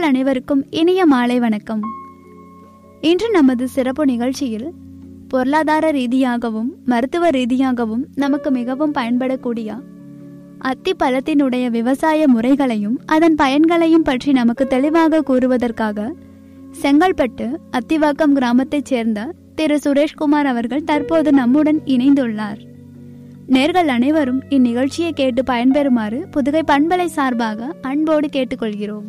நேர்கள் அனைவருக்கும் இனிய மாலை வணக்கம் இன்று நமது சிறப்பு நிகழ்ச்சியில் பொருளாதார ரீதியாகவும் மருத்துவ ரீதியாகவும் நமக்கு மிகவும் பயன்படக்கூடிய அத்தி பழத்தினுடைய விவசாய முறைகளையும் அதன் பயன்களையும் பற்றி நமக்கு தெளிவாக கூறுவதற்காக செங்கல்பட்டு அத்திவாக்கம் கிராமத்தைச் சேர்ந்த திரு சுரேஷ்குமார் அவர்கள் தற்போது நம்முடன் இணைந்துள்ளார் நேர்கள் அனைவரும் இந்நிகழ்ச்சியை கேட்டு பயன்பெறுமாறு புதுகை பண்பலை சார்பாக அன்போடு கேட்டுக்கொள்கிறோம்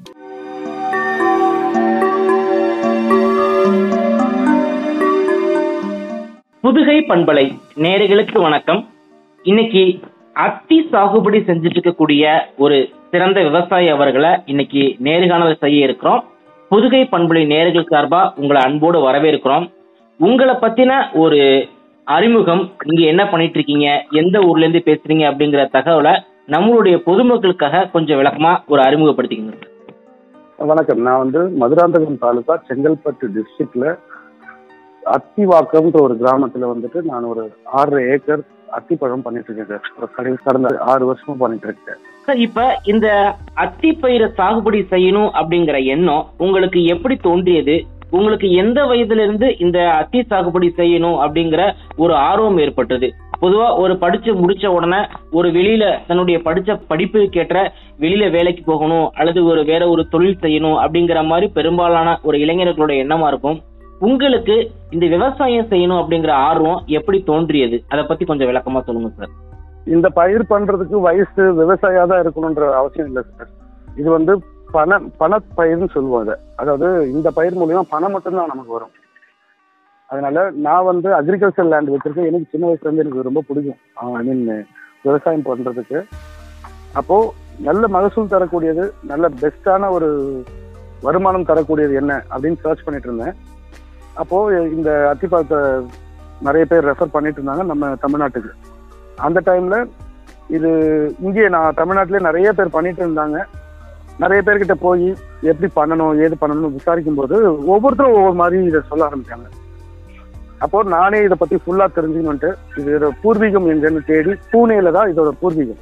புதுகை பண்பலை நேர்களுக்கு வணக்கம் இன்னைக்கு அத்தி சாகுபடி செஞ்சுட்டு இருக்கக்கூடிய ஒரு சிறந்த விவசாயி அவர்களை இன்னைக்கு நேர்காணல் செய்ய இருக்கிறோம் புதுகை பண்பலை நேர்கள் சார்பா உங்களை அன்போடு வரவேற்கிறோம் உங்களை பத்தின ஒரு அறிமுகம் நீங்க என்ன பண்ணிட்டு இருக்கீங்க எந்த ஊர்ல இருந்து பேசுறீங்க அப்படிங்கிற தகவலை நம்மளுடைய பொதுமக்களுக்காக கொஞ்சம் விளக்கமா ஒரு அறிமுகப்படுத்திக்கங்க வணக்கம் நான் வந்து மதுராந்தகம் தாலுகா செங்கல்பட்டு டிஸ்ட்ரிக்ட்ல அத்திவாக்கம்ன்ற ஒரு கிராமத்துல வந்துட்டு நான் ஒரு ஆறரை ஏக்கர் அத்திப்பழம் பண்ணிட்டு இருக்கேன் சார் ஒரு கடை- கடந்த ஆறு வருஷமா பண்ணிட்டு இருக்கேன் சார் இப்ப இந்த அத்திப்பயிரை சாகுபடி செய்யணும் அப்படிங்கிற எண்ணம் உங்களுக்கு எப்படி தோன்றியது உங்களுக்கு எந்த வயதுல இருந்து இந்த அத்தி சாகுபடி செய்யணும் அப்படிங்கிற ஒரு ஆர்வம் ஏற்பட்டது பொதுவா ஒரு படிச்சு முடிச்ச உடனே ஒரு வெளியில தன்னுடைய படிச்ச படிப்புக்கு ஏற்ற வெளியில வேலைக்கு போகணும் அல்லது ஒரு வேற ஒரு தொழில் செய்யணும் அப்படிங்கிற மாதிரி பெரும்பாலான ஒரு இளைஞர்களோட எண்ணமா இருக்கும் உங்களுக்கு இந்த விவசாயம் செய்யணும் அப்படிங்கிற ஆர்வம் எப்படி தோன்றியது அதை பத்தி கொஞ்சம் விளக்கமா சொல்லுங்க சார் இந்த பயிர் பண்றதுக்கு வயசு விவசாயியா தான் இருக்கணும்ன்ற அவசியம் இல்லை சார் இது வந்து பண பணப்பயிர்னு சொல்லுவோம் அதை அதாவது இந்த பயிர் மூலியமா பணம் மட்டும்தான் நமக்கு வரும் அதனால நான் வந்து அக்ரிகல்ச்சர் லேண்ட் வச்சிருக்கேன் எனக்கு சின்ன வயசுல இருந்து எனக்கு ரொம்ப பிடிக்கும் ஐ மீன் விவசாயம் பண்றதுக்கு அப்போ நல்ல மகசூல் தரக்கூடியது நல்ல பெஸ்டான ஒரு வருமானம் தரக்கூடியது என்ன அப்படின்னு சர்ச் பண்ணிட்டு இருந்தேன் அப்போ இந்த அத்திப்பழத்தை நிறைய பேர் ரெஃபர் பண்ணிட்டு இருந்தாங்க நம்ம தமிழ்நாட்டுக்கு அந்த டைம்ல இது இங்கே நான் தமிழ்நாட்டிலே நிறைய பேர் பண்ணிட்டு இருந்தாங்க நிறைய பேர்கிட்ட போய் எப்படி பண்ணணும் ஏது பண்ணணும்னு விசாரிக்கும் போது ஒவ்வொருத்தரும் ஒவ்வொரு மாதிரி இதை சொல்ல ஆரம்பிச்சாங்க அப்போ நானே இதை பத்தி ஃபுல்லா தெரிஞ்சுக்கணுன்ட்டு இதோட பூர்வீகம் எங்கன்னு தேடி பூனேல தான் இதோட பூர்வீகம்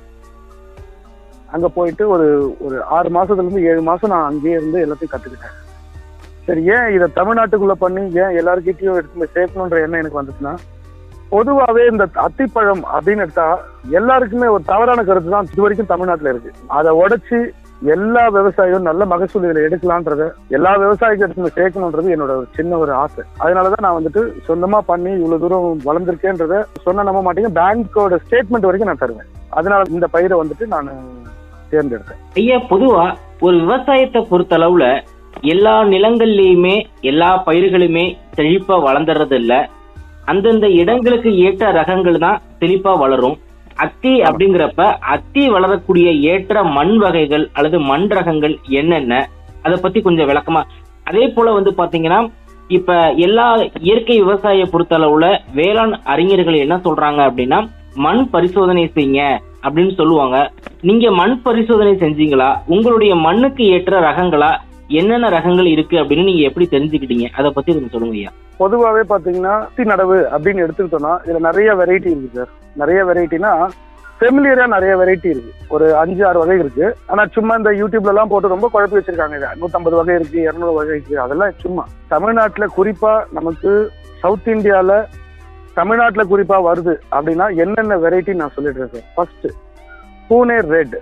அங்க போயிட்டு ஒரு ஒரு ஆறு மாசத்துல இருந்து ஏழு மாசம் நான் அங்கேயே இருந்து எல்லாத்தையும் கத்துக்கிட்டேன் சரி ஏன் இதை தமிழ்நாட்டுக்குள்ள பண்ணி ஏன் எல்லாருக்கிட்டையும் எடுத்து போய் சேர்க்கணுன்ற எண்ணம் எனக்கு வந்துச்சுன்னா பொதுவாகவே இந்த அத்திப்பழம் அப்படின்னு எடுத்தா எல்லாருக்குமே ஒரு தவறான கருத்து தான் இது வரைக்கும் தமிழ்நாட்டுல இருக்கு அதை உடைச்சு எல்லா விவசாயியும் நல்ல மகசூல் இதில் எடுக்கலான்றத எல்லா விவசாயிக்கும் எடுத்து போய் சேர்க்கணுன்றது என்னோட ஒரு சின்ன ஒரு ஆசை அதனாலதான் நான் வந்துட்டு சொந்தமா பண்ணி இவ்வளவு தூரம் வளர்ந்துருக்கேன்றத சொன்ன நம்ப மாட்டேங்க பேங்கோட ஸ்டேட்மெண்ட் வரைக்கும் நான் தருவேன் அதனால இந்த பயிரை வந்துட்டு நான் தேர்ந்தெடுத்தேன் ஐயா பொதுவா ஒரு விவசாயத்தை பொறுத்தளவுல எல்லா நிலங்கள்லயுமே எல்லா பயிர்களுமே செழிப்பா வளர்ந்துறது இல்ல அந்தந்த இடங்களுக்கு ஏற்ற ரகங்கள் தான் செழிப்பா வளரும் அத்தி அப்படிங்கிறப்ப அத்தி வளரக்கூடிய ஏற்ற மண் வகைகள் அல்லது மண் ரகங்கள் என்னென்ன அதை பத்தி கொஞ்சம் விளக்கமா அதே போல வந்து பாத்தீங்கன்னா இப்ப எல்லா இயற்கை விவசாய பொறுத்தளவுல வேளாண் அறிஞர்கள் என்ன சொல்றாங்க அப்படின்னா மண் பரிசோதனை செய்யுங்க அப்படின்னு சொல்லுவாங்க நீங்க மண் பரிசோதனை செஞ்சீங்களா உங்களுடைய மண்ணுக்கு ஏற்ற ரகங்களா என்னென்ன ரகங்கள் இருக்கு அப்படின்னு நீங்க எப்படி தெரிஞ்சுக்கிட்டீங்க அதை பத்தி கொஞ்சம் சொல்லுங்க ஐயா பொதுவாகவே பார்த்தீங்கன்னா அத்தி நடவு அப்படின்னு எடுத்துக்கிட்டோம்னா இதுல நிறைய வெரைட்டி இருக்கு சார் நிறைய வெரைட்டினா ஃபெமிலியரா நிறைய வெரைட்டி இருக்கு ஒரு அஞ்சு ஆறு வகை இருக்கு ஆனா சும்மா இந்த யூடியூப்ல எல்லாம் போட்டு ரொம்ப குழப்பி வச்சிருக்காங்க இதை நூத்தம்பது வகை இருக்கு இருநூறு வகை இருக்கு அதெல்லாம் சும்மா தமிழ்நாட்டுல குறிப்பா நமக்கு சவுத் இந்தியால தமிழ்நாட்டுல குறிப்பா வருது அப்படின்னா என்னென்ன வெரைட்டி நான் சொல்லிடுறேன் sir first Pune red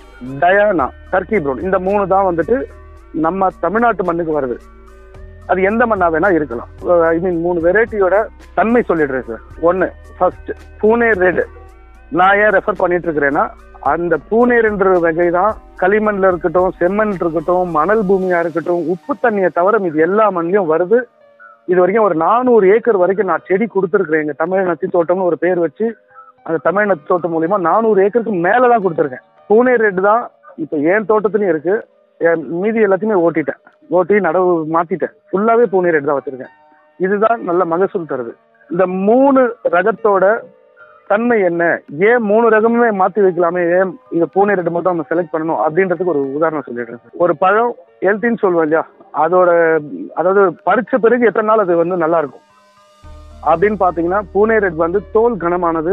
Diana Turkey brown இந்த மூணு தான் வந்துட்டு நம்ம தமிழ்நாட்டு மண்ணுக்கு வருது அது எந்த மண்ணா வேணா இருக்கலாம் ஐ மீன் மூணு வெரைட்டியோட தன்மை சொல்லிடுறேன் சார் ஒன்னு ஃபர்ஸ்ட் பூனே ரெட் நான் ஏன் ரெஃபர் பண்ணிட்டு இருக்கிறேன்னா அந்த பூனேர்ன்ற வகை தான் களிமண்ல இருக்கட்டும் செம்மண் இருக்கட்டும் மணல் பூமியா இருக்கட்டும் உப்பு தண்ணியை தவிர இது எல்லா மண்ணிலையும் வருது இது வரைக்கும் ஒரு நானூறு ஏக்கர் வரைக்கும் நான் செடி கொடுத்துருக்கிறேன் எங்க தமிழ் நத்தி தோட்டம்னு ஒரு பேர் வச்சு அந்த தமிழ் நத்தி தோட்டம் மூலியமா நானூறு ஏக்கருக்கு மேல தான் கொடுத்துருக்கேன் பூனே ரெட் தான் இப்போ என் தோட்டத்துலயும் இருக்கு என் மீதி எல்லாத்தையுமே ஓட்டிட்டேன் ஓட்டி நடவு மாத்திட்டேன் ஃபுல்லாவே பூனே ரெட் தான் வச்சிருக்கேன் இதுதான் நல்ல மகசூல் தருது இந்த மூணு ரகத்தோட தன்மை என்ன ஏன் மூணு ரகமுமே மாத்தி வைக்கலாமே ஏன் இந்த பூனே ரெட் மட்டும் நம்ம செலக்ட் பண்ணணும் அப்படின்றதுக்கு ஒரு உதாரணம் சொல்லிடுறேன் சார். ஒரு பழம் ஹெல்த்தின்னு சொல்லுவோம் இல்லையா அதோட அதாவது பறிச்ச பிறகு எத்தனை நாள் அது வந்து நல்லா இருக்கும் அப்படின்னு பாத்தீங்கன்னா பூனே ரெட் வந்து தோல் கனமானது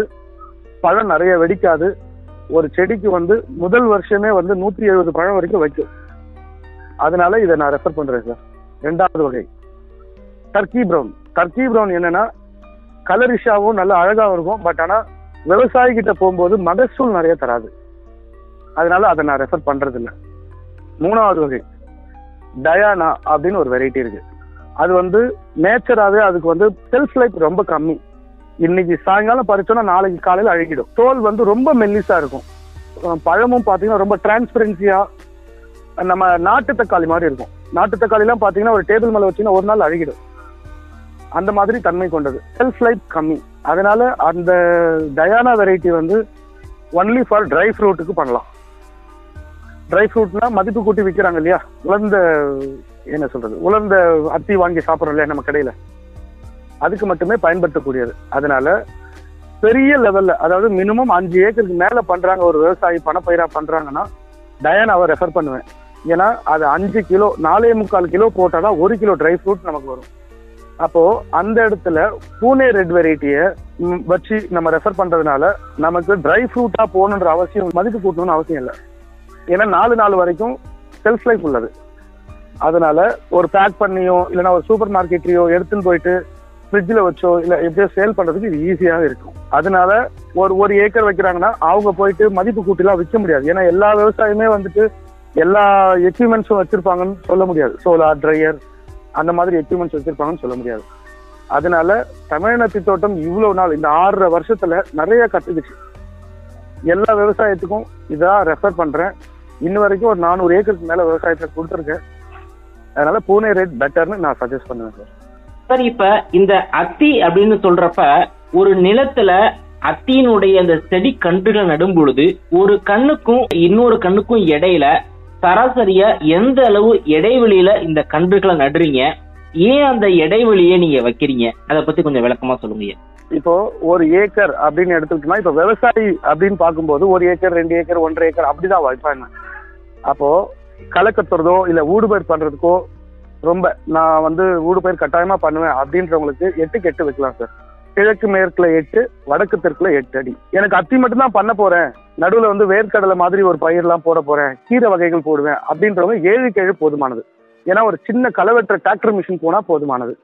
பழம் நிறைய வெடிக்காது ஒரு செடிக்கு வந்து முதல் வருஷமே வந்து நூத்தி எழுபது பழம் வரைக்கும் வைக்கும் அதனால இதை நான் ரெஃபர் பண்றேன் சார் ரெண்டாவது வகை டர்க்கி ப்ரௌன் டர்க்கி ப்ரௌன் என்னன்னா கலரிஷாவும் நல்ல அழகாவும் இருக்கும் பட் ஆனா விவசாயி கிட்ட போகும்போது மகசூல் நிறைய தராது அதனால அதை நான் ரெஃபர் பண்றது இல்ல மூணாவது வகை டயானா அப்படின்னு ஒரு வெரைட்டி இருக்கு அது வந்து நேச்சராகவே அதுக்கு வந்து செல்ஃப் லைஃப் ரொம்ப கம்மி இன்னைக்கு சாயங்காலம் பறிச்சோம்னா நாளைக்கு காலையில அழுகிடும் தோல் வந்து ரொம்ப மெல்லிசா இருக்கும் அஹ் பழமும் பாத்தீங்கன்னா ரொம்ப டிரான்ஸ்பரன்சியா நம்ம நாட்டு தக்காளி மாதிரி இருக்கும் நாட்டு தக்காளி எல்லாம் பாத்தீங்கன்னா ஒரு டேபிள் மேல வச்சீங்கன்னா ஒரு நாள் அழுகிடும் அந்த மாதிரி தன்மை கொண்டது செல்ஃப் லைஃப் கம்மி அதனால அந்த டயானா வெரைட்டி வந்து ஒன்லி ஃபார் ட்ரை ஃப்ரூட்டுக்கு பண்ணலாம் ட்ரை ஃப்ரூட்னா மதிப்பு கூட்டி விற்கிறாங்க இல்லையா உலர்ந்த என்ன சொல்றது உலர்ந்த அத்தி வாங்கி சாப்பிட்றோம் இல்லையா நம்ம கடையில அதுக்கு மட்டுமே பயன்படுத்தக்கூடியது அதனால பெரிய லெவல்ல அதாவது மினிமம் அஞ்சு ஏக்கருக்கு மேல பண்றாங்க ஒரு விவசாயி பணப்பயிரா பண்றாங்கன்னா டயானாவை ரெஃபர் பண்ணுவேன் ஏன்னா அது அஞ்சு கிலோ நாலே முக்கால் கிலோ போட்டாதான் ஒரு கிலோ ட்ரை ஃப்ரூட் நமக்கு வரும் அப்போ அந்த இடத்துல பூனே ரெட் வெரைட்டியை வச்சு நம்ம ரெஃபர் பண்றதுனால நமக்கு ட்ரை ஃப்ரூட்டா போகணுன்ற அவசியம் மதிப்பு கூட்டணும்னு அவசியம் இல்லை ஏன்னா நாலு நாள் வரைக்கும் செல்ஃப் லைஃப் உள்ளது அதனால ஒரு பேக் பண்ணியோ இல்லைன்னா ஒரு சூப்பர் மார்க்கெட்லயோ எடுத்துன்னு போயிட்டு ஃப்ரிட்ஜில் வச்சோ இல்லை எப்படியோ சேல் பண்றதுக்கு இது ஈஸியாக இருக்கும் அதனால ஒரு ஒரு ஏக்கர் வைக்கிறாங்கன்னா அவங்க போயிட்டு மதிப்பு கூட்டிலாம் விற்க முடியாது ஏன்னா எல்லா விவசாயமே வந்துட்டு எல்லா எக்யூப்மெண்ட்ஸும் வச்சிருப்பாங்கன்னு சொல்ல முடியாது சோலார் ட்ரையர் அந்த மாதிரி எக்யூப்மெண்ட்ஸ் வச்சிருப்பாங்கன்னு சொல்ல முடியாது அதனால தமிழ்நத்தி தோட்டம் இவ்வளவு நாள் இந்த ஆறரை வருஷத்துல நிறைய கத்துக்குச்சு எல்லா விவசாயத்துக்கும் இதான் ரெஃபர் பண்றேன் இன்ன வரைக்கும் ஒரு நானூறு ஏக்கருக்கு மேல விவசாயத்துல கொடுத்துருக்கேன் அதனால பூனே ரேட் பெட்டர்னு நான் சஜஸ்ட் பண்ணுவேன் சார் சார் இப்ப இந்த அத்தி அப்படின்னு சொல்றப்ப ஒரு நிலத்துல அத்தியினுடைய அந்த செடி கன்றுகள் நடும் பொழுது ஒரு கண்ணுக்கும் இன்னொரு கண்ணுக்கும் இடையில சராசரியா எந்த அளவு இடைவெளியில இந்த கன்றுகளை நடுறீங்க ஏன் அந்த இடைவெளியை நீங்க வைக்கிறீங்க அதை பத்தி கொஞ்சம் விளக்கமா சொல்லுங்க இப்போ ஒரு ஏக்கர் அப்படின்னு எடுத்துக்கிட்டோம்னா இப்போ விவசாயி அப்படின்னு பார்க்கும்போது ஒரு ஏக்கர் ரெண்டு ஏக்கர் ஒன்றரை ஏக்கர் அப்படிதான் வைப்பாங்க அப்போ களை கத்துறதோ இல்ல ஊடுபயிர் பண்றதுக்கோ ரொம்ப நான் வந்து ஊடுபயிர் கட்டாயமா பண்ணுவேன் அப்படின்றவங்களுக்கு எட்டுக்கு எட்டு வைக்கலாம் சார் கிழக்கு மேற்குல எட்டு வடக்கு தெற்குல எட்டு அடி எனக்கு அத்தி மட்டும் தான் பண்ண போறேன் நடுவுல வந்து வேர்க்கடலை மாதிரி ஒரு பயிர்லாம் போட போறேன் கீரை வகைகள் போடுவேன் அப்படின்றவங்க ஏழுக்கு ஏழு போதுமானது ஏன்னா ஒரு சின்ன களவெற்ற டிராக்டர் மிஷின் போனா போதுமானது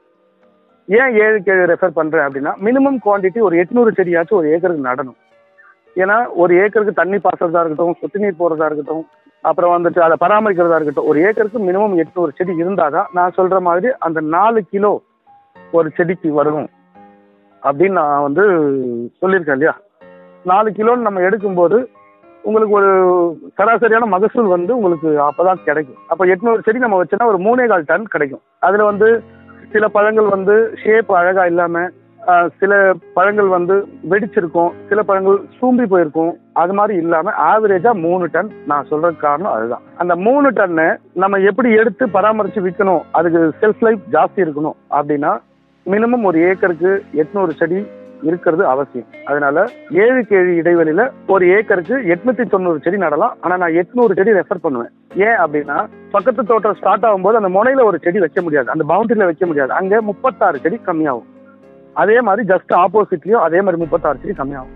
ஏன் ஏழுக்கு ஏழு ரெஃபர் பண்றேன் அப்படின்னா மினிமம் குவாண்டிட்டி ஒரு எட்நூறு செடியாச்சும் ஒரு ஏக்கருக்கு நடணும் ஏன்னா ஒரு ஏக்கருக்கு தண்ணி பாசுறதா இருக்கட்டும் சொட்டு நீர் போடுறதா இருக்கட்டும் அப்புறம் வந்துட்டு அதை பராமரிக்கிறதா இருக்கட்டும் ஒரு ஏக்கருக்கு மினிமம் எட்நூறு செடி இருந்தாதான் நான் சொல்ற மாதிரி அந்த நாலு கிலோ ஒரு செடிக்கு வரும் அப்படின்னு நான் வந்து சொல்லியிருக்கேன் இல்லையா நாலு கிலோன்னு நம்ம எடுக்கும்போது உங்களுக்கு ஒரு சராசரியான மகசூல் வந்து உங்களுக்கு அப்பதான் கிடைக்கும் அப்ப எட்நூறு செடி நம்ம வச்சோன்னா ஒரு மூணே கால் டன் கிடைக்கும் அதுல வந்து சில பழங்கள் வந்து ஷேப் அழகா இல்லாம ஆஹ், சில பழங்கள் வந்து வெடிச்சிருக்கும் சில பழங்கள் சூம்பி போயிருக்கும் அது மாதிரி இல்லாம ஆவரேஜா மூணு டன் நான் சொல்றதுக்கு காரணம் அதுதான் அந்த மூணு டன்னு நம்ம எப்படி எடுத்து பராமரிச்சு விற்கணும் அதுக்கு செல்ஃப் லைஃப் ஜாஸ்தி இருக்கணும் அப்படின்னா மினிமம் ஒரு ஏக்கருக்கு எட்நூறு செடி இருக்கிறது அவசியம் அதனால ஏழுக்கு ஏழு இடைவெளியில ஒரு ஏக்கருக்கு எட்நூத்தி தொண்ணூறு செடி நடலாம் ஆனா நான் எட்நூறு செடி ரெஃபர் பண்ணுவேன் ஏன் அப்படின்னா பக்கத்து தோட்டம் ஸ்டார்ட் ஆகும்போது அந்த முனையில ஒரு செடி வைக்க முடியாது அந்த பவுண்டரியில வைக்க முடியாது அங்க முப்பத்தாறு செடி கம்மியாகும் அதே மாதிரி ஜஸ்ட் ஆப்போசிட்லயும் அதே மாதிரி முப்பத்தாறு செடி கம்மியாகும்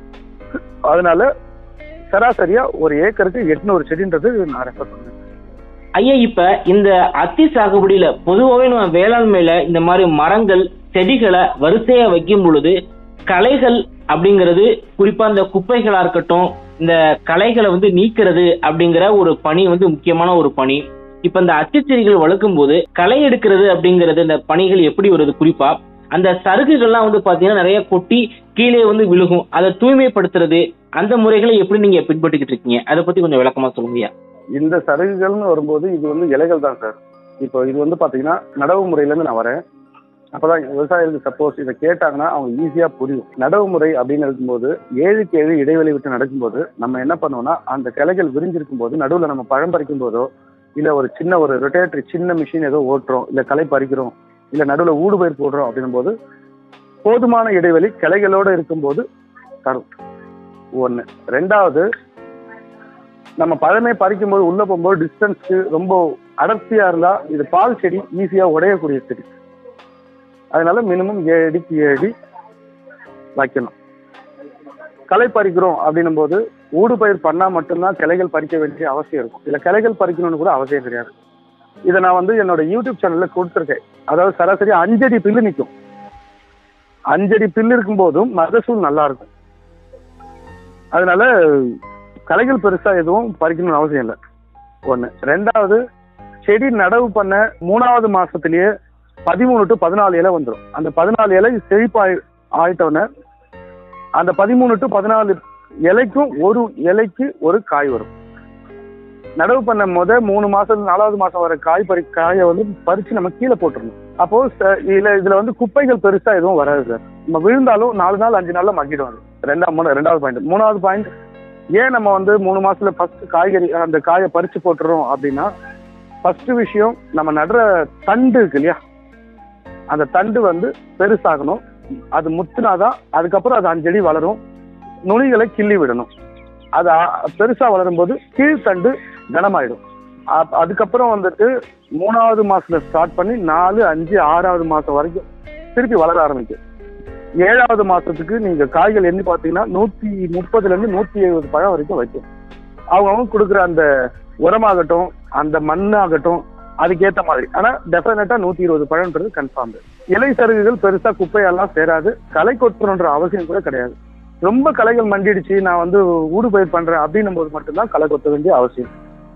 அதனால சராசரியா ஒரு ஏக்கருக்கு எட்நூறு செடின்றது நான் ரெஃபர் பண்ணுவேன் ஐயா இப்ப இந்த அத்தி சாகுபடியில பொதுவாகவே நம்ம வேளாண்மையில இந்த மாதிரி மரங்கள் செடிகளை வரிசையா வைக்கும் பொழுது களைகள் அப்படிங்கிறது குறிப்பா இந்த குப்பைகளா இருக்கட்டும் இந்த களைகளை வந்து நீக்கிறது அப்படிங்கிற ஒரு பணி வந்து முக்கியமான ஒரு பணி இப்ப இந்த அச்சுச்செடிகள் வளர்க்கும் போது களை எடுக்கிறது அப்படிங்கிறது இந்த பணிகள் எப்படி வருது குறிப்பா அந்த சருகுகள்லாம் வந்து பாத்தீங்கன்னா நிறைய கொட்டி கீழே வந்து விழுகும் அதை தூய்மைப்படுத்துறது அந்த முறைகளை எப்படி நீங்க பின்பற்றிக்கிட்டு இருக்கீங்க அதை பத்தி கொஞ்சம் விளக்கமா சொல்லுங்கய்யா இந்த சருகுகள்னு வரும்போது இது வந்து இலைகள் தான் சார் இப்போ இது வந்து பாத்தீங்கன்னா நடவு முறையிலேருந்து நான் வரேன் அப்பதான் விவசாயிகளுக்கு சப்போஸ் இதை கேட்டாங்கன்னா அவங்க ஈஸியா புரியும் நடவு முறை அப்படின்னு இருக்கும்போது ஏழுக்கு ஏழு இடைவெளி விட்டு நடக்கும்போது நம்ம என்ன பண்ணுவோம்னா அந்த கிளைகள் விரிஞ்சிருக்கும் போது நடுவில் நம்ம பழம் பறிக்கும் போதோ இல்ல ஒரு சின்ன ஒரு ரொட்டேட்டரி சின்ன மிஷின் ஏதோ ஓட்டுறோம் இல்ல களை பறிக்கிறோம் இல்ல நடுவில் ஊடு பயிர் போடுறோம் அப்படின்னும் போது போதுமான இடைவெளி கிளைகளோட இருக்கும்போது தரும் ஒண்ணு ரெண்டாவது நம்ம பழமே பறிக்கும்போது உள்ள போகும்போது டிஸ்டன்ஸ்க்கு ரொம்ப அடர்த்தியா இருந்தா இது பால் செடி ஈஸியா உடையக்கூடிய செடி அதனால மினிமம் ஏழு அடிக்கு ஏழு அடி வைக்கணும் களை பறிக்கிறோம் அப்படின்னும் போது ஊடு பயிர் பண்ணா மட்டும்தான் கிளைகள் பறிக்க வேண்டிய அவசியம் இருக்கும் இல்ல கிளைகள் பறிக்கணும்னு கூட அவசியம் கிடையாது இதை நான் வந்து என்னோட யூடியூப் சேனல்ல கொடுத்துருக்கேன் அதாவது சராசரி அஞ்சடி பில்லு நிற்கும் அஞ்சடி பில்லு இருக்கும் போதும் மகசூல் நல்லா இருக்கும் அதனால களைகள் பெருசா எதுவும் பறிக்கணும்னு அவசியம் இல்லை ஒண்ணு ரெண்டாவது செடி நடவு பண்ண மூணாவது மாசத்திலேயே பதிமூணு டு பதினாலு இலை வந்துடும் அந்த பதினாலு இலை செழிப்பாய் ஆயிட்டோன்னே அந்த பதிமூணு டு பதினாலு இலைக்கும் ஒரு இலைக்கு ஒரு காய் வரும் நடவு பண்ண முத மூணு மாசம் நாலாவது மாசம் வர காய் பறி காயை வந்து பறிச்சு நம்ம கீழே போட்டுருணும் அப்போ ச- இதுல இதுல வந்து குப்பைகள் பெருசா எதுவும் வராது சார் நம்ம விழுந்தாலும் நாலு நாள் அஞ்சு நாள்ல மக்கிடும் அது ரெண்டாம் மூணு ரெண்டாவது பாயிண்ட் மூணாவது பாயிண்ட் ஏன் நம்ம வந்து மூணு மாசத்துல ஃபர்ஸ்ட் காய்கறி அந்த காயை பறிச்சு போட்டுறோம் அப்படின்னா ஃபர்ஸ்ட் விஷயம் நம்ம நடுற தண்டு இருக்கு இல்லையா அந்த தண்டு வந்து பெருசாகணும் அது முத்துனாதான் அதுக்கப்புறம் அது அஞ்சடி வளரும் நுனிகளை கிள்ளி விடணும் அது அ- பெருசா வளரும் போது கீழ்த்தண்டு கனமாயிடும் அப்- அதுக்கப்புறம் வந்துட்டு மூணாவது மாசத்துல ஸ்டார்ட் பண்ணி நாலு அஞ்சு ஆறாவது மாசம் வரைக்கும் திருப்பி வளர ஆரம்பிக்கும் ஏழாவது மாசத்துக்கு நீங்க காய்கள் எண்ணி பார்த்தீங்கன்னா நூத்தி முப்பதுல இருந்து நூத்தி எழுபது பழம் வரைக்கும் வைக்கும் அவங்க கொடுக்குற அந்த உரமாகட்டும் அந்த மண்ணாகட்டும் அதுக்கேத்த மாதிரி ஆனா டெஃபினட்டா நூத்தி இருபது பழம்ன்றது கன்ஃபார்ம் இலை சருகுகள் பெருசா குப்பையெல்லாம் சேராது களை கொட்டணுன்ற அவசியம் கூட கிடையாது ரொம்ப களைகள் மண்டிடுச்சு நான் வந்து ஊடு பயிர் பண்றேன் அப்படின்னும் போது மட்டும்தான் களை கொத்த வேண்டிய அவசியம்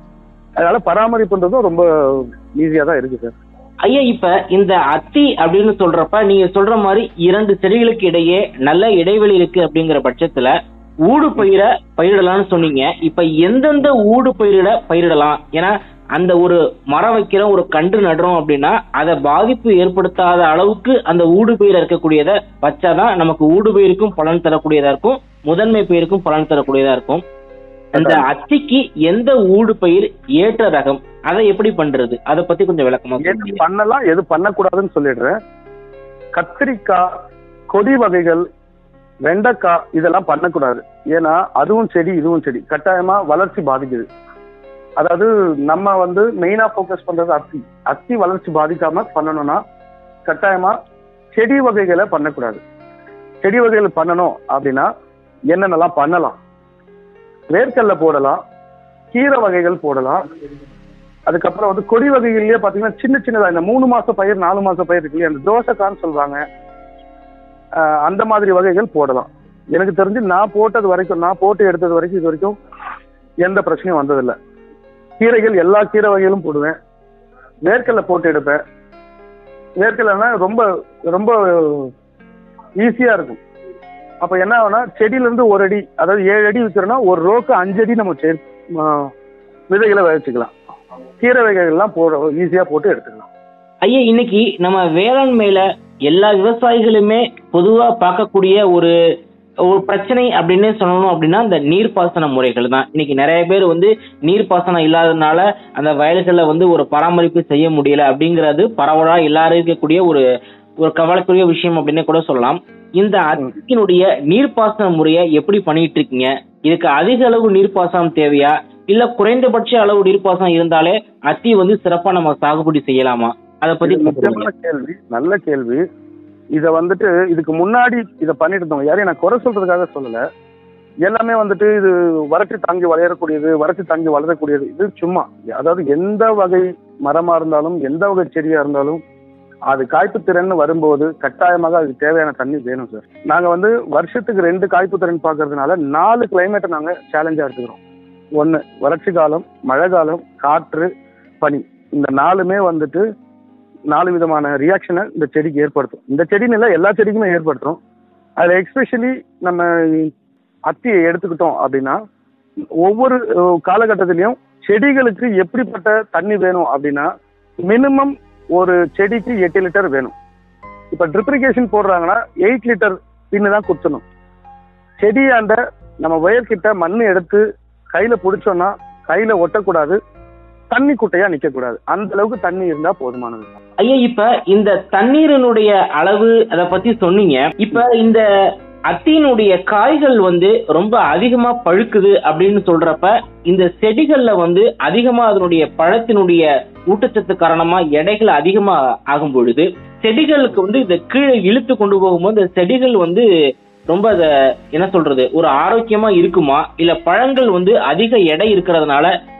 அதனால பராமரிப்புன்றதும் ரொம்ப ஈஸியா தான் இருக்கு சார் ஐயா இப்ப இந்த அத்தி அப்படின்னு சொல்றப்ப நீங்க சொல்ற மாதிரி இரண்டு செடிகளுக்கு இடையே நல்ல இடைவெளி இருக்கு அப்படிங்கிற பட்சத்துல ஊடு பயிர பயிரிடலாம்னு சொன்னீங்க இப்ப எந்தெந்த ஊடு பயிரிட பயிரிடலாம் ஏன்னா அந்த ஒரு மரம் வைக்கிறோம் ஒரு கன்று நடுறோம் அப்படின்னா அதை பாதிப்பு ஏற்படுத்தாத அளவுக்கு அந்த ஊடு பயிர் இருக்கக்கூடியதை வச்சாதான் நமக்கு ஊடு பயிருக்கும் பலன் தரக்கூடியதா இருக்கும் முதன்மை பயிருக்கும் பலன் தரக்கூடியதா இருக்கும் அந்த அத்திக்கு எந்த ஊடு பயிர் ஏற்ற ரகம் அதை எப்படி பண்றது அதை பத்தி கொஞ்சம் விளக்கமா எது சொல்லுங்க பண்ணலாம் எது பண்ணக்கூடாதுன்னு சொல்லிடுறேன் கத்திரிக்காய் கொடி வகைகள் வெண்டைக்காய் இதெல்லாம் பண்ணக்கூடாது ஏன்னா அதுவும் செடி இதுவும் செடி கட்டாயமா வளர்ச்சி பாதிக்குது அதாவது நம்ம வந்து மெயினா ஃபோக்கஸ் பண்றது அத்தி அத்தி வளர்ச்சி பாதிக்காம பண்ணணும்னா கட்டாயமா செடி வகைகளை பண்ணக்கூடாது செடி வகைகள் பண்ணணும் அப்படின்னா என்னென்னலாம் பண்ணலாம் வேர்க்கடலை போடலாம் கீரை வகைகள் போடலாம் அதுக்கப்புறம் வந்து கொடி வகைகள்லயே பாத்தீங்கன்னா சின்ன சின்னதா இந்த மூணு மாச பயிர் நாலு மாச பயிர் இருக்கு இல்லையா அந்த தோசைக்கான்னு சொல்றாங்க ஆஹ் அந்த மாதிரி வகைகள் போடலாம் எனக்கு தெரிஞ்சு நான் போட்டது வரைக்கும் நான் போட்டு எடுத்தது வரைக்கும் இது வரைக்கும் எந்த பிரச்சனையும் வந்ததில்லை கீரைகள் எல்லா கீரை வகைகளும் போடுவேன் வேர்க்கடலை போட்டு எடுப்பேன் வேர்க்கடலைன்னா ரொம்ப ரொம்ப ஈஸியா இருக்கும் அப்ப என்ன ஆகும்னா செடியில இருந்து ஒரு அடி அதாவது ஏழு அடி விற்கிறோம்னா ஒரு ரோக்கு அஞ்சு அடி நம்ம செ- ஆஹ் விதைகளை விதைச்சுக்கலாம் கீரை வகைகள்லாம் போட ஈஸியா போட்டு எடுத்துக்கலாம் ஐயா இன்னைக்கு நம்ம வேளாண்மையில எல்லா விவசாயிகளுமே பொதுவா பார்க்கக்கூடிய ஒரு ஒரு பிரச்சனை அப்படின்னு சொல்லணும் அப்படின்னா இந்த நீர்ப்பாசன முறைகள் தான் இன்னைக்கு நிறைய பேர் வந்து நீர்ப்பாசனம் இல்லாததுனால அந்த வயல்களை வந்து ஒரு பராமரிப்பு செய்ய முடியல அப்படிங்கிறது பரவலா எல்லாரும் இருக்கக்கூடிய ஒரு ஒரு கவலைக்குரிய விஷயம் அப்படின்னு கூட சொல்லலாம் இந்த அத்தினுடைய நீர்ப்பாசன முறையை எப்படி பண்ணிட்டு இருக்கீங்க இதுக்கு அதிக அளவு நீர்ப்பாசனம் தேவையா இல்ல குறைந்தபட்ச அளவு நீர்ப்பாசனம் இருந்தாலே அத்தி வந்து சிறப்பா நம்ம சாகுபடி செய்யலாமா அதை பத்தி இது முக்கியமான கேள்வி நல்ல கேள்வி இத வந்துட்டு இதுக்கு முன்னாடி இத பண்ணிட்டு இருந்தவங்க யாரையும் நான் குறை சொல்றதுக்காக சொல்லல எல்லாமே வந்துட்டு இது வறட்சி தாங்கி வளரக்கூடியது வறட்சி தாங்கி வளரக்கூடியது இது சும்மா அதாவது எந்த வகை மரமா இருந்தாலும் எந்த வகை செடியா இருந்தாலும் அது காய்ப்பு திறன் வரும்போது கட்டாயமாக அதுக்கு தேவையான தண்ணி வேணும் சார் நாங்க வந்து வருஷத்துக்கு ரெண்டு காய்ப்பு திறன் பார்க்கறதுனால நாலு கிளைமேட்டை நாங்க சேலஞ்சா எடுத்துக்கிறோம் ஒன்னு வறட்சி காலம் மழை காலம் காற்று பனி இந்த நாலுமே வந்துட்டு நாலு விதமான ரியாக்ஷனை இந்த செடிக்கு ஏற்படுத்தும் இந்த செடின்னு இல்லை எல்லா செடிக்குமே ஏற்படுத்தும் அதில் எக்ஸ்பெஷலி நம்ம அத்தியை எடுத்துக்கிட்டோம் அப்படின்னா ஒவ்வொரு அஹ், காலகட்டத்திலையும் செடிகளுக்கு எப்படிப்பட்ட தண்ணி வேணும் அப்படின்னா மினிமம் ஒரு செடிக்கு எட்டு லிட்டர் வேணும் இப்போ ட்ரிப்ரிகேஷன் போடுறாங்கன்னா எயிட் லிட்டர் பின்னு தான் குத்தணும் செடியாண்ட நம்ம வயர்கிட்ட மண் எடுத்து கையில பிடிச்சோம்னா கையில ஒட்டக்கூடாது தண்ணி குட்டையா நிக்க கூடாது அந்த அளவுக்கு தண்ணி இருந்தா போதுமானது ஐயா இப்ப இந்த தண்ணீரினுடைய அளவு அத பத்தி சொன்னீங்க இப்ப இந்த அத்தியினுடைய காய்கள் வந்து ரொம்ப அதிகமா பழுக்குது அப்படின்னு சொல்றப்ப இந்த செடிகள்ல வந்து அதிகமா அதனுடைய பழத்தினுடைய ஊட்டச்சத்து காரணமா எடைகள் அதிகமா ஆகும் பொழுது செடிகளுக்கு வந்து இந்த கீழே இழுத்து கொண்டு போகும்போது இந்த செடிகள் வந்து ரொம்ப அத என்ன சொல்றது ஒரு ஆரோக்கியமா இருக்குமா இல்ல பழங்கள் வந்து அதிக எடை இருக்கிறதுனால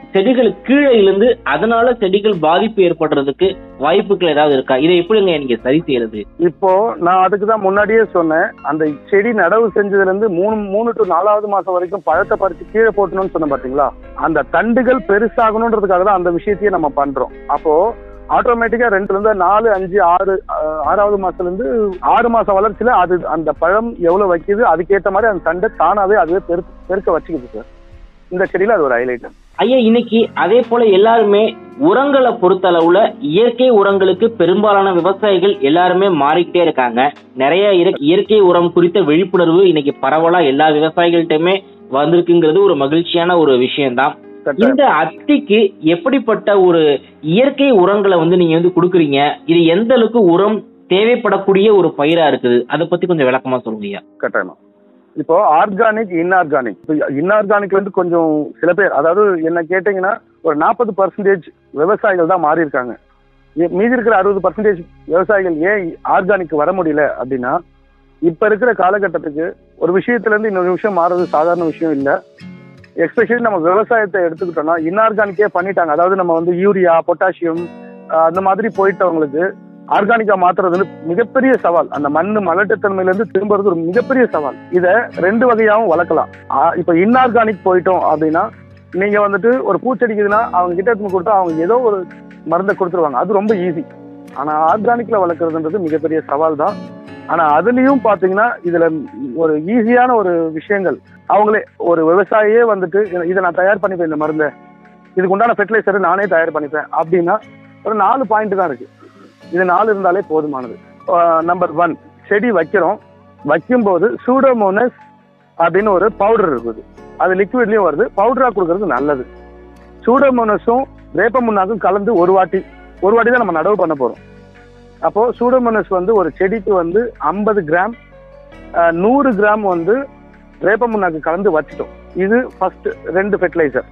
செடிகள் கீழே இருந்து அதனால செடிகள் பாதிப்பு ஏற்படுறதுக்கு வாய்ப்புகள் ஏதாவது இருக்கா இதை எப்படிங்க நீங்க சரி செய்யறது இப்போ நான் அதுக்கு தான் முன்னாடியே சொன்னேன் அந்த செடி நடவு செஞ்சதுல இருந்து மூணு மூணு டு நாலாவது மாசம் வரைக்கும் பழத்தை பறிச்சு கீழே போட்டணும்னு சொன்னேன் பாத்தீங்களா அந்த தண்டுகள் பெருசாகணுன்றதுக்காக தான் அந்த விஷயத்தையே நம்ம பண்றோம் அப்போ ஆட்டோமேட்டிக்கா ரெண்டுல இருந்து நாலு அஞ்சு ஆறு அஹ், ஆறாவது மாசத்துல இருந்து ஆறு மாசம் வளர்ச்சியில அது அந்த பழம் எவ்வளவு வைக்குது அதுக்கேற்ற மாதிரி அந்த தண்டை தானாவே அதுவே பெரு பெருக்க வச்சுக்குது சார் இந்த செடியில அது ஒரு ஹைலைட் ஐயா இன்னைக்கு அதே போல எல்லாருமே உரங்களை பொறுத்தளவுல இயற்கை உரங்களுக்கு பெரும்பாலான விவசாயிகள் எல்லாருமே மாறிக்கிட்டே இருக்காங்க நிறைய இயற்கை- இயற்கை உரம் குறித்த விழிப்புணர்வு இன்னைக்கு பரவலா எல்லா விவசாயிகள்கிட்டயுமே வந்திருக்குங்கிறது ஒரு மகிழ்ச்சியான ஒரு விஷயம்தான் இந்த அத்திக்கு எப்படிப்பட்ட ஒரு இயற்கை உரங்களை வந்து நீங்க வந்து கொடுக்குறீங்க இது எந்த அளவுக்கு உரம் தேவைப்படக்கூடிய ஒரு பயிரா இருக்குது அதை பத்தி கொஞ்சம் விளக்கமா சொல்லுங்க ஐயா கட்டாயமா இப்போ ஆர்கானிக் இன்ஆர்கானிக் இன்ஆர்கானிக் வந்து கொஞ்சம் சில பேர் அதாவது என்ன கேட்டீங்கன்னா ஒரு நாற்பது பர்சன்டேஜ் விவசாயிகள் தான் மாறி இருக்காங்க மீ- மீதி இருக்கிற அறுபது பர்சன்டேஜ் விவசாயிகள் ஏன் ஆர்கானிக் வர முடியல அப்படின்னா இப்ப இருக்கிற காலகட்டத்துக்கு ஒரு விஷயத்துல இருந்து இன்னொரு விஷயம் மாறுறது சாதாரண விஷயம் இல்ல எஸ்பெஷலி நம்ம விவசாயத்தை எடுத்துக்கிட்டோம்னா இன்ஆர்கானிக்கே பண்ணிட்டாங்க அதாவது நம்ம வந்து யூரியா பொட்டாசியம் அந்த மாதிரி போயிட்டவங்களுக்கு ஆர்கானிக்கா மாத்துறது வந்து மிகப்பெரிய சவால் அந்த மண்ணு மலட்டுத்தன்மையில இருந்து திரும்புறது ஒரு மிகப்பெரிய சவால் இத ரெண்டு வகையாவும் வளர்க்கலாம் ஆ, இப்ப இன்ஆர்கானிக் போயிட்டோம் அப்படின்னா நீங்க வந்துட்டு ஒரு பூச்செடிக்குதுன்னா அவங்க கிட்ட எடுத்து கொடுத்தா அவங்க ஏதோ ஒரு மருந்தை கொடுத்துருவாங்க அது ரொம்ப ஈஸி ஆனா ஆர்கானிக்ல வளர்க்கறதுன்றது மிகப்பெரிய சவால் தான் ஆனா அதுலயும் பாத்தீங்கன்னா இதுல ஒரு ஈஸியான ஒரு விஷயங்கள் அவங்களே ஒரு விவசாயியே வந்துட்டு இத- இதை நான் தயார் பண்ணிப்பேன் இந்த மருந்தை இதுக்கு உண்டான ஃபெர்டிலைசர் நானே தயார் பண்ணிப்பேன் அப்படின்னா ஒரு நாலு பாயிண்ட் தான் இருக்கு இது நாலு இருந்தாலே போதுமானது நம்பர் ஒன் செடி வைக்கிறோம் வைக்கும்போது சூடோமோனஸ் அப்படின்னு ஒரு பவுடர் இருக்குது அது லிக்விட்லயும் வருது பவுடரா கொடுக்கறது நல்லது சூடோமோனஸும் வேப்பமுன்னாக்கும் கலந்து ஒரு வாட்டி ஒரு வாட்டி தான் நம்ம நடவு பண்ண போறோம் அப்போ சூடோமோனஸ் வந்து ஒரு செடிக்கு வந்து ஐம்பது கிராம் அஹ், நூறு கிராம் வந்து வேப்பமுன்னாக்கு கலந்து வச்சிட்டோம் இது ஃபர்ஸ்ட் ரெண்டு ஃபெர்டிலைசர்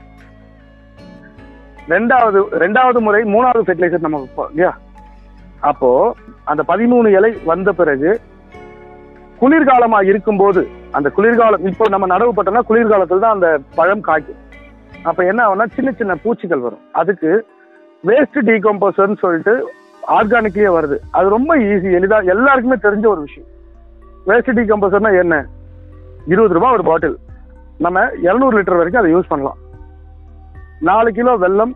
ரெண்டாவது ரெண்டாவது முறை மூணாவது ஃபெர்டிலைசர் நம்ம வைப்போம் இல்லையா அப்போ அந்த பதிமூணு இலை வந்த பிறகு குளிர்காலமா இருக்கும்போது அந்த குளிர்காலம் இப்போ நம்ம நடவு பட்டோம்னா குளிர்காலத்துல தான் அந்த பழம் காய்க்கும் அப்ப என்ன ஆகும்னா சின்ன சின்ன பூச்சிகள் வரும் அதுக்கு வேஸ்ட் டீகம்போசர்னு சொல்லிட்டு ஆர்கானிக்லயே வருது அது ரொம்ப ஈஸி எளிதா எல்லாருக்குமே தெரிஞ்ச ஒரு விஷயம் வேஸ்ட் டீகம்போசர்னா என்ன இருபது ரூபாய் ஒரு பாட்டில் நம்ம இருநூறு லிட்டர் வரைக்கும் அதை யூஸ் பண்ணலாம் நாலு கிலோ வெல்லம்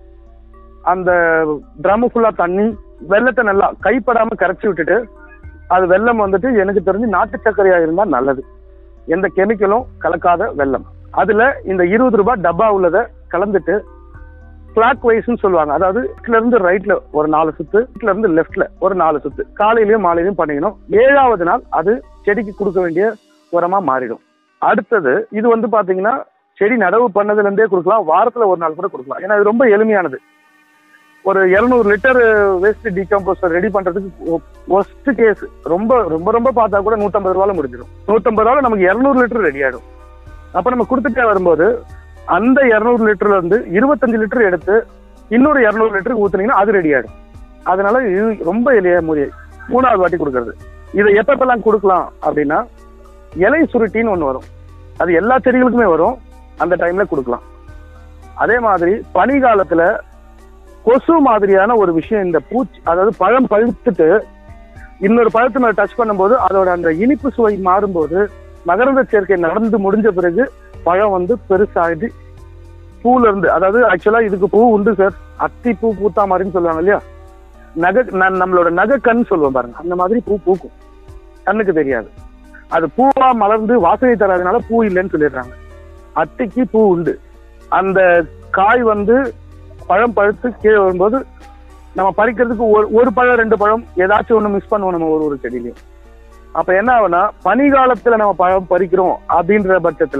அந்த ட்ரம் ஃபுல்லா தண்ணி வெள்ளத்தை நல்லா கைப்படாம கரைச்சி விட்டுட்டு அது வெல்லம் வந்துட்டு எனக்கு தெரிஞ்சு நாட்டு சர்க்கரையா இருந்தா நல்லது எந்த கெமிக்கலும் கலக்காத வெல்லம் அதுல இந்த இருபது ரூபாய் டப்பா உள்ளதை கலந்துட்டு கிளாக் வைஸ்னு சொல்லுவாங்க அதாவது லெஃப்ட்ல இருந்து ரைட்ல ஒரு நாலு சுத்து ரைட்ல இருந்து லெஃப்ட்ல ஒரு நாலு சுத்து காலையிலயும் மாலையிலயும் பண்ணிக்கணும் ஏழாவது நாள் அது செடிக்கு கொடுக்க வேண்டிய உரமா மாறிடும் அடுத்தது இது வந்து பாத்தீங்கன்னா செடி நடவு பண்ணதுல இருந்தே கொடுக்கலாம் வாரத்துல ஒரு நாள் கூட கொடுக்கலாம் ஏன்னா இது ரொம்ப எளிமையானது ஒரு 200 லிட்டர் வேஸ்ட் டீகம்போசர் ரெடி பண்றதுக்கு ஒஸ்ட் கேஸ் ரொம்ப ரொம்ப ரொம்ப பார்த்தா கூட நூத்தம்பது ரூபால முடிஞ்சிடும் நூத்தம்பது ரூபால நமக்கு 200 லிட்டர் ரெடி ஆயிடும் அப்ப நம்ம கொடுத்துட்டே வரும்போது அந்த 200 லிட்டர்ல இருந்து இருபத்தஞ்சு லிட்டர் எடுத்து இன்னொரு 200 லிட்டருக்கு ஊத்துனீங்கன்னா அது ரெடி ஆயிடும் அதனால இது ரொம்ப எளிய முறை மூணாவது வாட்டி கொடுக்கறது இதை எப்பப்பெல்லாம் கொடுக்கலாம் அப்படின்னா இலை சுருட்டின்னு ஒன்று வரும் அது எல்லா செடிகளுக்குமே வரும் அந்த டைம்ல கொடுக்கலாம் அதே மாதிரி பனி காலத்துல கொசு மாதிரியான ஒரு விஷயம் இந்த பூச்சி அதாவது பழம் பழுத்துட்டு இன்னொரு பழத்தை மேல டச் பண்ணும்போது அதோட அந்த இனிப்பு சுவை மாறும்போது மகரந்த சேர்க்கை நடந்து முடிஞ்ச பிறகு பழம் வந்து பெருசாகி பூல இருந்து அதாவது ஆக்சுவலா இதுக்கு பூ உண்டு சார் அத்தி பூ பூத்தா மாதிரின்னு சொல்லுவாங்க இல்லையா நகை ந- நம்மளோட நகை கண் சொல்லுவோம் பாருங்க அந்த மாதிரி பூ பூக்கும் கண்ணுக்கு தெரியாது அது பூவா மலர்ந்து வாசனை தராதனால பூ இல்லைன்னு சொல்லிடுறாங்க அத்திக்கு பூ உண்டு அந்த காய் வந்து பழம் பழுத்து கீழே வரும்போது நம்ம பறிக்கிறதுக்கு ஒரு ஒரு பழம் ரெண்டு பழம் ஏதாச்சும் ஒன்று மிஸ் பண்ணுவோம் நம்ம ஒரு ஒரு செடியிலையும் அப்ப என்ன ஆகும்னா பனி காலத்துல நம்ம பழம் பறிக்கிறோம் அப்படின்ற பட்சத்துல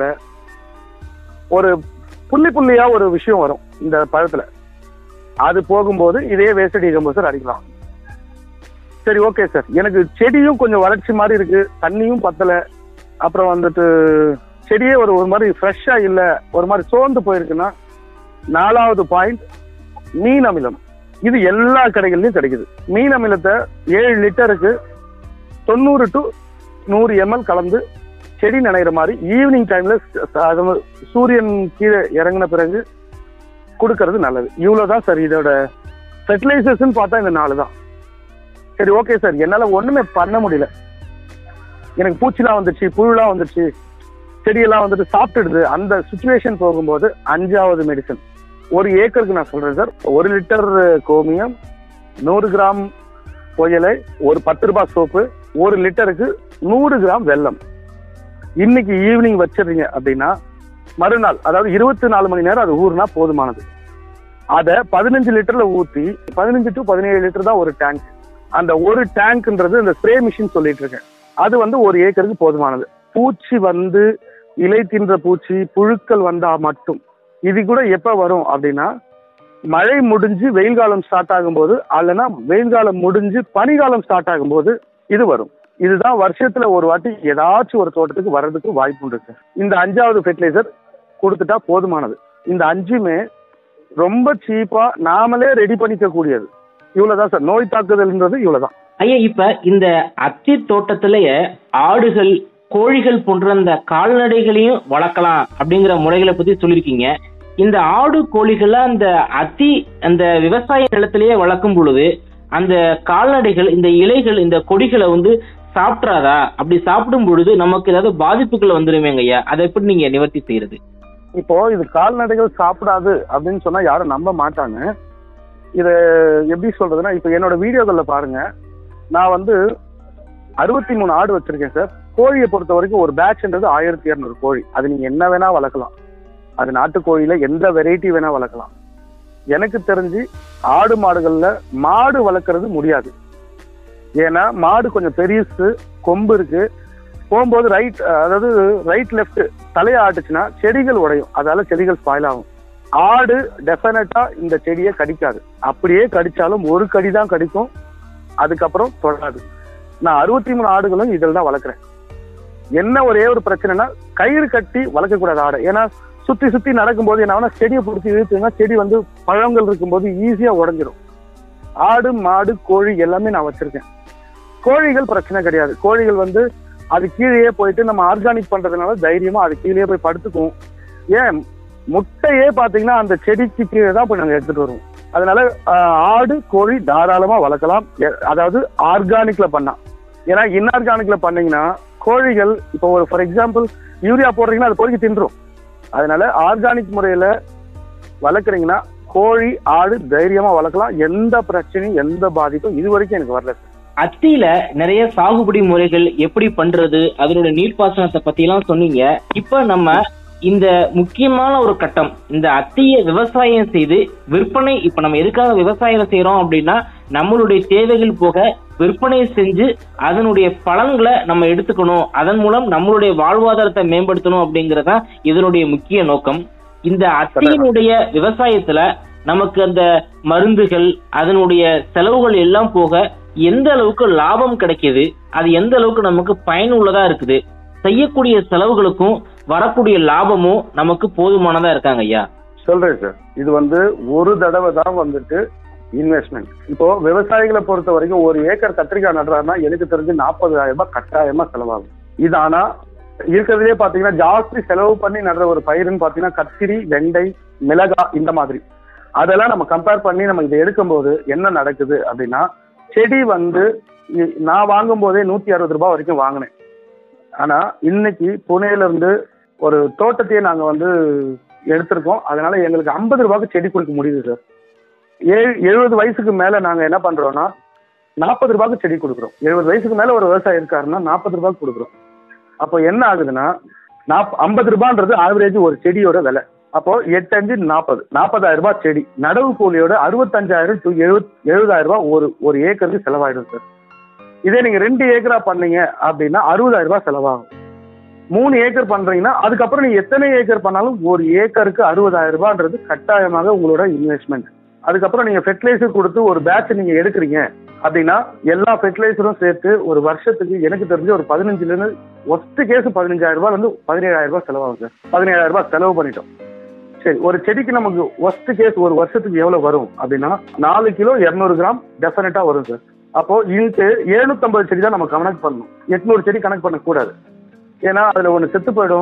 ஒரு புள்ளி புள்ளியா ஒரு விஷயம் வரும் இந்த பழத்துல அது போகும்போது இதே வேஸ்ட் டீகம்போசர் அடிக்கலாம் சரி ஓகே சார் எனக்கு செடியும் கொஞ்சம் வறட்சி மாதிரி இருக்கு தண்ணியும் பத்தல அப்புறம் வந்துட்டு செடியே ஒரு ஒரு மாதிரி ஃப்ரெஷ்ஷா இல்ல ஒரு மாதிரி சோர்ந்து போயிருக்குன்னா நாலாவது பாயிண்ட் மீன் அமிலம் இது எல்லா கடைகள்லயும் கிடைக்குது மீன் அமிலத்தை ஏழு லிட்டருக்கு தொண்ணூறு டு நூறு எம்எல் கலந்து செடி நனைகிற மாதிரி ஈவினிங் டைம்ல சூரியன் கீழே இறங்கின பிறகு கொடுக்கறது நல்லது இவ்வளவுதான் சார் இதோட ஃபெர்டிலைசர்ஸ்னு பார்த்தா இந்த நாலு தான் சரி ஓகே சார் என்னால ஒண்ணுமே பண்ண முடியல எனக்கு பூச்சிலாம் வந்துச்சு புழுலாம் வந்துச்சு செடியெல்லாம் வந்துட்டு சாப்பிட்டுடுது அந்த சுச்சுவேஷன் போகும்போது அஞ்சாவது மெடிசன் ஒரு ஏக்கருக்கு நான் சொல்றேன் சார் ஒரு லிட்டர் கோமியம் நூறு கிராம் புயலை ஒரு பத்து ரூபாய் சோப்பு ஒரு லிட்டருக்கு நூறு கிராம் வெல்லம் இன்னைக்கு ஈவினிங் வச்சிடுறீங்க அப்படின்னா மறுநாள் அதாவது இருபத்தி நாலு மணி நேரம் அது ஊறுனா போதுமானது அதை பதினஞ்சு லிட்டர்ல ஊத்தி பதினஞ்சு டு பதினேழு லிட்டர் தான் ஒரு டேங்க் அந்த ஒரு டேங்க்ன்றது இந்த ஸ்ப்ரே மிஷின் சொல்லிட்டு இருக்கேன் அது வந்து ஒரு ஏக்கருக்கு போதுமானது பூச்சி வந்து இலை தின்ற பூச்சி புழுக்கள் வந்தா மட்டும் இது கூட எப்ப வரும் அப்படின்னா மழை முடிஞ்சு வெயில் காலம் ஸ்டார்ட் ஆகும்போது அல்லனா வெயில் காலம் முடிஞ்சு பனிகாலம் ஸ்டார்ட் ஆகும்போது இது வரும் இதுதான் வருஷத்துல ஒரு வாட்டி ஏதாச்சும் ஒரு தோட்டத்துக்கு வர்றதுக்கு வாய்ப்பு உண்டு சார் இந்த அஞ்சாவது ஃபெர்டிலைசர் கொடுத்துட்டா போதுமானது இந்த அஞ்சுமே ரொம்ப சீப்பா நாமளே ரெடி பண்ணிக்க கூடியது இவ்வளவுதான் சார் நோய் தாக்குதல்ன்றது இவ்வளவுதான் ஐயா இப்ப இந்த அத்தி தோட்டத்திலேயே ஆடுகள் கோழிகள் போன்ற அந்த கால்நடைகளையும் வளர்க்கலாம் அப்படிங்கிற முறைகளை பத்தி சொல்லியிருக்கீங்க இந்த ஆடு கோழிகளை அந்த அத்தி அந்த விவசாய நிலத்திலேயே வளர்க்கும் பொழுது அந்த கால்நடைகள் இந்த இலைகள் இந்த கொடிகளை வந்து சாப்பிட்றாதா அப்படி சாப்பிடும் பொழுது நமக்கு ஏதாவது பாதிப்புகள் வந்துருமேங்க ஐயா அதை எப்படி நீங்க நிவர்த்தி செய்யறது இப்போ இது கால்நடைகள் சாப்பிடாது அப்படின்னு சொன்னா யாரும் நம்ப மாட்டாங்க இத எப்படி சொல்றதுன்னா இப்போ என்னோட வீடியோக்கள்ல பாருங்க நான் வந்து அறுபத்தி மூணு ஆடு வச்சிருக்கேன் சார் கோழியை பொறுத்த வரைக்கும் ஒரு பேட்ச்ன்றது ஆயிரத்தி இரநூறு கோழி அது நீங்க என்ன வேணா வளர்க்கலாம் அது நாட்டுக்கோழியில எந்த வெரைட்டி வேணா வளர்க்கலாம் எனக்கு தெரிஞ்சு ஆடு மாடுகள்ல மாடு வளர்க்கறது முடியாது ஏன்னா மாடு கொஞ்சம் பெருசு கொம்பு இருக்கு போகும்போது ரைட் அதாவது ரைட் லெஃப்ட் தலையை ஆட்டுச்சுன்னா செடிகள் உடையும் அதால செடிகள் ஸ்பாயில் ஆகும் ஆடு டெஃபினட்டா இந்த செடியை கடிக்காது அப்படியே கடிச்சாலும் ஒரு கடி தான் கடிக்கும் அதுக்கப்புறம் தொடாது நான் அறுபத்தி மூணு ஆடுகளும் இதில் தான் வளர்க்குறேன் என்ன ஒரே ஒரு பிரச்சனைனா கயிறு கட்டி வளர்க்கக்கூடாது ஆடை ஏன்னா சுத்தி சுத்தி நடக்கும்போது என்ன ஆகும்னா செடியை பிடிச்சி இழுத்துங்கன்னா செடி வந்து பழங்கள் இருக்கும்போது ஈஸியா உடஞ்சிரும் ஆடு மாடு கோழி எல்லாமே நான் வச்சிருக்கேன் கோழிகள் பிரச்சனை கிடையாது கோழிகள் வந்து அது கீழேயே போயிட்டு நம்ம ஆர்கானிக் பண்றதுனால தைரியமா அது கீழேயே போய் படுத்துக்கும் ஏன் முட்டையே பாத்தீங்கன்னா அந்த செடிக்கு கீழே தான் போய் நாங்க எடுத்துட்டு வருவோம் அதனால ஆஹ், ஆடு கோழி தாராளமா வளர்க்கலாம் எ- அதாவது ஆர்கானிக்ல பண்ணா ஏன்னா இன்ஆர்கானிக்ல பண்ணீங்கன்னா கோழிகள் இப்போ ஒரு ஃபார் எக்ஸாம்பிள் யூரியா போடுறீங்கன்னா அது பொறுக்கி தின்றும் அதனால ஆர்கானிக் முறையில வளர்க்குறீங்கன்னா கோழி ஆடு தைரியமா வளர்க்கலாம் எந்த பிரச்சனையும் எந்த பாதிப்பும் இது வரைக்கும் எனக்கு வரல அத்தியில நிறைய சாகுபடி முறைகள் எப்படி பண்றது அதனுடைய நீர்ப்பாசனத்தை பத்தி எல்லாம் சொன்னீங்க இப்ப நம்ம இந்த முக்கியமான ஒரு கட்டம் இந்த அத்திய விவசாயம் செய்து விற்பனை இப்ப நம்ம எதுக்காக விவசாயம் செய்யறோம் அப்படின்னா நம்மளுடைய தேவைகள் போக விற்பனை செஞ்சு அதனுடைய பலன்களை நம்ம எடுத்துக்கணும் அதன் மூலம் நம்மளுடைய வாழ்வாதாரத்தை மேம்படுத்தணும் அப்படிங்கறதுதான் இதனுடைய முக்கிய நோக்கம் இந்த அத்தியினுடைய விவசாயத்துல நமக்கு அந்த மருந்துகள் அதனுடைய செலவுகள் எல்லாம் போக எந்த அளவுக்கு லாபம் கிடைக்குது அது எந்த அளவுக்கு நமக்கு பயனுள்ளதா இருக்குது செய்யக்கூடிய செலவுகளுக்கும் வரக்கூடிய லாபமும் நமக்கு போதுமானதா இருக்காங்க ஐயா சொல்றேன் சார் இது வந்து ஒரு தடவை தான் வந்துட்டு இன்வெஸ்ட்மெண்ட் இப்போ விவசாயிகளை பொறுத்த வரைக்கும் ஒரு ஏக்கர் கத்திரிக்காய் நடுறாருன்னா எனக்கு தெரிஞ்சு நாற்பதாயிரம் ரூபாய் கட்டாயமா செலவாகும் இது ஆனா இருக்கிறதுலே பாத்தீங்கன்னா ஜாஸ்தி செலவு பண்ணி நடுற ஒரு பயிருன்னு பாத்தீங்கன்னா கத்திரி வெண்டை மிளகா இந்த மாதிரி அதெல்லாம் நம்ம கம்பேர் பண்ணி நம்ம இதை எடுக்கும்போது என்ன நடக்குது அப்படின்னா செடி வந்து இ- நான் வாங்கும் போதே நூத்தி அறுபது ரூபாய் வரைக்கும் வாங்கினேன் ஆனா இன்னைக்கு புனேல இருந்து ஒரு தோட்டத்தையே நாங்க வந்து எடுத்திருக்கோம் அதனால எங்களுக்கு ஐம்பது ரூபாய்க்கு செடி கொடுக்க முடியுது சார் ஏழு எழுபது வயசுக்கு மேல நாங்க என்ன பண்றோம்னா நாற்பது ரூபாய்க்கு செடி கொடுக்குறோம் எழுபது வயசுக்கு மேல ஒரு விவசாயி இருக்காருன்னா நாற்பது ரூபாய்க்கு கொடுக்குறோம் அப்போ என்ன ஆகுதுன்னா நாப் ஐம்பது ரூபான்றது ஆவரேஜ் ஒரு செடியோட விலை அப்போ எட்டு அஞ்சு நாற்பது நாற்பதாயிரம் ரூபாய் செடி நடவு கூலியோட அறுபத்தஞ்சாயிரம் டு எழுபத் எழுபதாயிரம் ரூபாய் ஒரு ஒரு ஏக்கருக்கு செலவாயிடும் சார் இதே நீங்க ரெண்டு ஏக்கரா பண்ணீங்க அப்படின்னா அறுபதாயிரம் ரூபாய் செலவாகும் மூணு ஏக்கர் பண்றீங்கன்னா அதுக்கப்புறம் நீங்க எத்தனை ஏக்கர் பண்ணாலும் ஒரு ஏக்கருக்கு அறுபதாயிரம் ரூபான்றது கட்டாயமாக உங்களோட இன்வெஸ்ட்மெண்ட் அதுக்கப்புறம் நீங்க ஃபெர்டிலைசர் கொடுத்து ஒரு பேட்ச் நீங்க எடுக்கிறீங்க அப்படின்னா எல்லா ஃபெர்டிலைசரும் சேர்த்து ஒரு வருஷத்துக்கு எனக்கு தெரிஞ்சு ஒரு பதினஞ்சுல இருந்து ஒஸ்ட் கேஸ் பதினஞ்சாயிரம் ரூபாய் வந்து பதினேழாயிரம் ரூபாய் செலவாகும் சார் பதினேழாயிரம் ரூபாய் செலவு பண்ணிட்டோம் சரி ஒரு செடிக்கு நமக்கு ஒஸ்ட் கேஸ் ஒரு வருஷத்துக்கு எவ்வளவு வரும் அப்படின்னா நாலு கிலோ இருநூறு கிராம் டெஃபினட்டா வரும் சார் அப்போ இதுக்கு 750 செடி தான் நம்ம கணக்கு பண்ணணும் எட்நூறு செடி கணக்கு பண்ணக்கூடாது ஏன்னா அதுல ஒண்ணு செத்து போயிடும்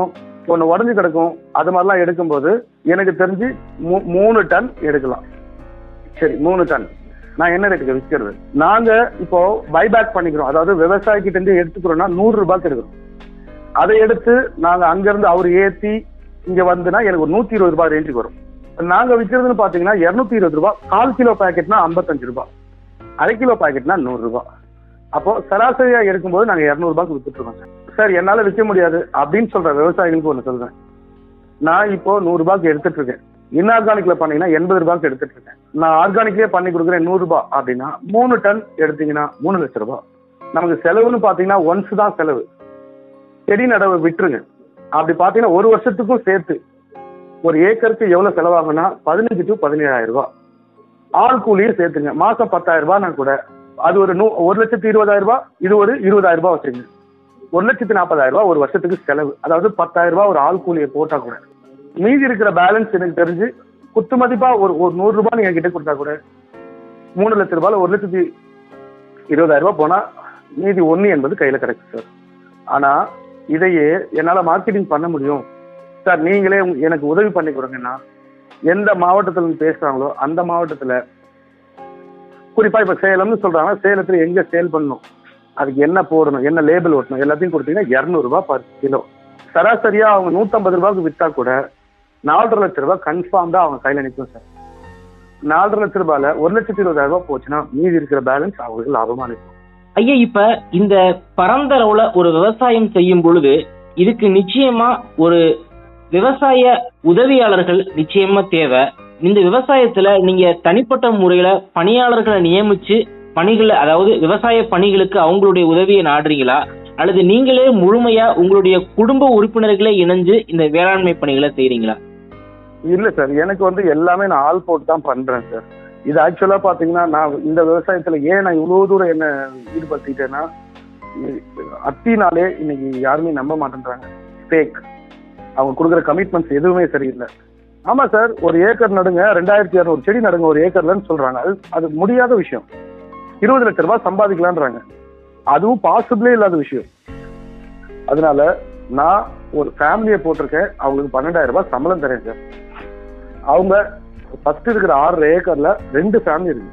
ஒன்று உடஞ்சி கிடக்கும் அது மாதிரிலாம் எடுக்கும்போது எனக்கு தெரிஞ்சு மூ- மூணு டன் எடுக்கலாம் சரி மூணு டன் நான் என்ன ரேட்டுக்கு விற்கிறது நாங்க இப்போ பைபேக் பண்ணிக்கிறோம் அதாவது விவசாயிக்கிட்ட இருந்து எடுத்துக்கிறோம்னா நூறு ரூபாய்க்கு எடுக்கிறோம் அதை எடுத்து நாங்க அங்கிருந்து அவர் ஏத்தி இங்க வந்துனா எனக்கு ஒரு நூத்தி இருபது ரூபாய் ரேஞ்சுக்கு வரும் நாங்க விற்கிறதுன்னு பாத்தீங்கன்னா இருநூத்தி இருபது ரூபாய் கால் கிலோ பாக்கெட்னா ஐம்பத்தஞ்சு ரூபாய் அரை கிலோ பாக்கெட்னா நூறு ரூபாய் அப்போ சராசரியா எடுக்கும்போது நாங்க இருநூறு ரூபாய்க்கு வித்துட்டு இருக்கோம் சார் சார் என்னால விற்க முடியாது அப்படின்னு சொல்ற விவசாயிகளுக்கு ஒண்ணு சொல்றேன் நான் இப்போ நூறு ரூபாய்க்கு எடுத்துட்டு இருக்கேன் இன்ஆர்கானிக்ல பண்ணீங்கன்னா எண்பது ரூபாய்க்கு எடுத்துட்டு இருக்கேன் நான் ஆர்கானிக்லயே பண்ணி கொடுக்குறேன் நூறு ரூபாய் அப்படின்னா மூணு டன் எடுத்தீங்கன்னா மூணு லட்சம் ரூபாய் நமக்கு செலவுன்னு பாத்தீங்கன்னா ஒன்ஸ் தான் செலவு செடி நடவு விட்டுருங்க அப்படி பாத்தீங்கன்னா ஒரு வருஷத்துக்கும் சேர்த்து ஒரு ஏக்கருக்கு எவ்வளவு செலவாகும்னா பதினஞ்சு டு பதினேழாயிரம் ரூபாய் ஆள் கூலியும் சேர்த்துங்க மாசம் பத்தாயிரம் ரூபாய்னா கூட அது ஒரு நூ ஒரு லட்சத்து இருபதாயிரம் ரூபாய் இது ஒரு இருபதாயிரம் ரூபாய் வச்சுங்க ஒரு லட்சத்து நாற்பதாயிரம் ரூபாய் ஒரு வருஷத்துக்கு செலவு அதாவது பத்தாயிரம் ரூபாய் ஒரு ஆள் கூலியை போட்டா கூட மீதி இருக்கிற பேலன்ஸ் எனக்கு தெரிஞ்சு குத்து மதிப்பா ஒரு ஒரு நூறு ரூபாய் நீங்க கிட்ட கொடுத்தா கூட மூணு லட்ச ரூபாயில ஒரு லட்சத்தி இருபதாயிரம் ரூபாய் போனா மீதி ஒண்ணு என்பது கையில கிடைக்கும் சார் ஆனா இதையே என்னால மார்க்கெட்டிங் பண்ண முடியும் சார் நீங்களே உங்க- எனக்கு உதவி பண்ணி கொடுங்கன்னா எந்த மாவட்டத்துல இருந்து பேசுறாங்களோ அந்த மாவட்டத்துல குறிப்பா இப்ப சேலம்னு சொல்றாங்க சேலத்துல எங்க சேல் பண்ணணும் அதுக்கு என்ன போடணும் என்ன லேபிள் ஓட்டணும் எல்லாத்தையும் கொடுத்தீங்கன்னா இருநூறு ரூபாய் பர் கிலோ சராசரியா அவங்க நூத்தம்பது ரூபாய்க்கு வித்தா கூட நாலரை லட்ச ரூபாய் கன்ஃபார்ம் தான் அவங்க கையில நிற்கும் சார் நாலரை லட்ச ரூபாயில ஒரு லட்சத்தி இருபதாயிரம் ரூபாய் போச்சுன்னா மீதி இருக்கிற பேலன்ஸ் அவங்களுக்கு லாபமா நிற்கும் ஐயா இப்ப இந்த பரந்தளவுல ஒரு விவசாயம் செய்யும் பொழுது இதுக்கு நிச்சயமா ஒரு விவசாய உதவியாளர்கள் நிச்சயமா தேவை இந்த விவசாயத்துல நீங்க தனிப்பட்ட முறையில பணியாளர்களை நியமிச்சு பணிகளை அதாவது விவசாய பணிகளுக்கு அவங்களுடைய உதவியை நாடுறீங்களா அல்லது நீங்களே முழுமையா உங்களுடைய குடும்ப உறுப்பினர்களே இணைஞ்சு இந்த வேளாண்மை பணிகளை செய்றீங்களா இல்ல சார் எனக்கு வந்து எல்லாமே நான் ஆள் போட்டு தான் பண்றேன் சார் இது ஆக்சுவலா பாத்தீங்கன்னா நான் இந்த விவசாயத்துல ஏன் நான் இவ்வளவு தூரம் என்ன ஈடுபடுத்திட்டேன்னா இ- அத்தினாலே இன்னைக்கு யாருமே நம்ப மாட்டேன்றாங்க ஃபேக் அவங்க கொடுக்குற கமிட்மெண்ட்ஸ் எதுவுமே சரியில்லை ஆமா சார் ஒரு ஏக்கர் நடுங்க ரெண்டாயிரத்தி இரநூறு செடி நடுங்க ஒரு ஏக்கர்லன்னு சொல்றாங்க அது அது முடியாத விஷயம் இருபது லட்ச ரூபாய் சம்பாதிக்கலான்றாங்க அதுவும் பாசிபிளே இல்லாத விஷயம் அதனால நான் ஒரு ஃபேமிலியை போட்டிருக்கேன் அவங்களுக்கு பன்னெண்டாயிரம் ரூபாய் சம்பளம் தரேன் சார் அவங்க ஃபர்ஸ்ட் இருக்கிற ஆறு ஏக்கர்ல ரெண்டு ஃபேமிலி இருக்கு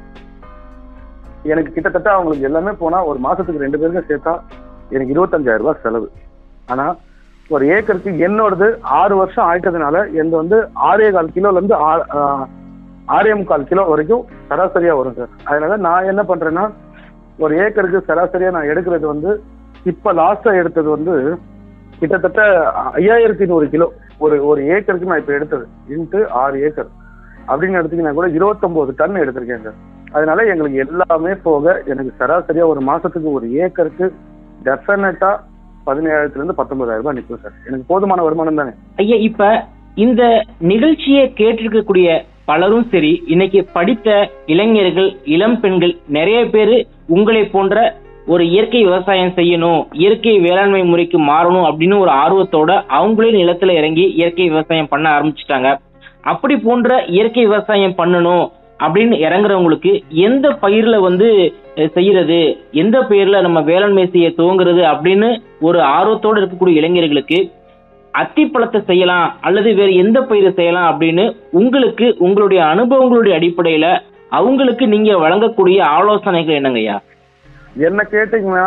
எனக்கு கிட்டத்தட்ட அவங்களுக்கு எல்லாமே போனா ஒரு மாசத்துக்கு ரெண்டு பேருக்கும் சேர்த்தா எனக்கு இருபத்தஞ்சாயிரம் ரூபாய் செலவு ஆனா ஒரு ஏக்கருக்கு என்னோடது ஆறு வருஷம் ஆயிட்டதுனால எந்த வந்து ஆறே கால் கிலோல இருந்து ஆ- ஆ, ஆறே முக்கால் கிலோ வரைக்கும் சராசரியா வரும் சார் அதனால நான் என்ன பண்றேன்னா ஒரு ஏக்கருக்கு சராசரியா நான் எடுக்கிறது வந்து இப்ப லாஸ்டா எடுத்தது வந்து கிட்டத்தட்ட ஐயாயிரத்தி நூறு கிலோ ஒரு ஒரு ஏக்கருக்கு நான் இப்ப எடுத்தது இன்ட்டு ஆறு ஏக்கர் அப்படின்னு எடுத்தீங்கன்னா கூட இருபத்தொன்பது டன் எடுத்திருக்கேன் சார் அதனால எங்களுக்கு எல்லாமே போக எனக்கு சராசரியா ஒரு மாசத்துக்கு ஒரு ஏக்கருக்கு டெஃபினட்டா பதினேழாயிரத்துல இருந்து பத்தொன்பதாயிரம் ரூபாய் நிற்கும் சார் எனக்கு போதுமான வருமானம் தானே ஐயா இப்ப இந்த நிகழ்ச்சியை கேட்டிருக்கக்கூடிய பலரும் சரி இன்னைக்கு படித்த இளைஞர்கள் இளம் பெண்கள் நிறைய பேர் உங்களை போன்ற ஒரு இயற்கை விவசாயம் செய்யணும் இயற்கை வேளாண்மை முறைக்கு மாறணும் அப்படின்னு ஒரு ஆர்வத்தோட அவங்களே நிலத்துல இறங்கி இயற்கை விவசாயம் பண்ண ஆரம்பிச்சிட்டாங்க அப்படி போன்ற இயற்கை விவசாயம் பண்ணணும் அப்படின்னு இறங்குறவங்களுக்கு எந்த பயிர்ல வந்து அஹ், செய்யறது எந்த பயிர்ல நம்ம வேளாண்மை செய்ய துவங்குறது அப்படின்னு ஒரு ஆர்வத்தோட இருக்கக்கூடிய இளைஞர்களுக்கு அத்திப்பழத்தை செய்யலாம் அல்லது வேறு எந்த பயிரை செய்யலாம் அப்படின்னு உங்களுக்கு உங்களுடைய அனுபவங்களுடைய அடிப்படையில அவங்களுக்கு நீங்க வழங்கக்கூடிய ஆலோசனைகள் என்னங்கய்யா என்ன கேட்டீங்கன்னா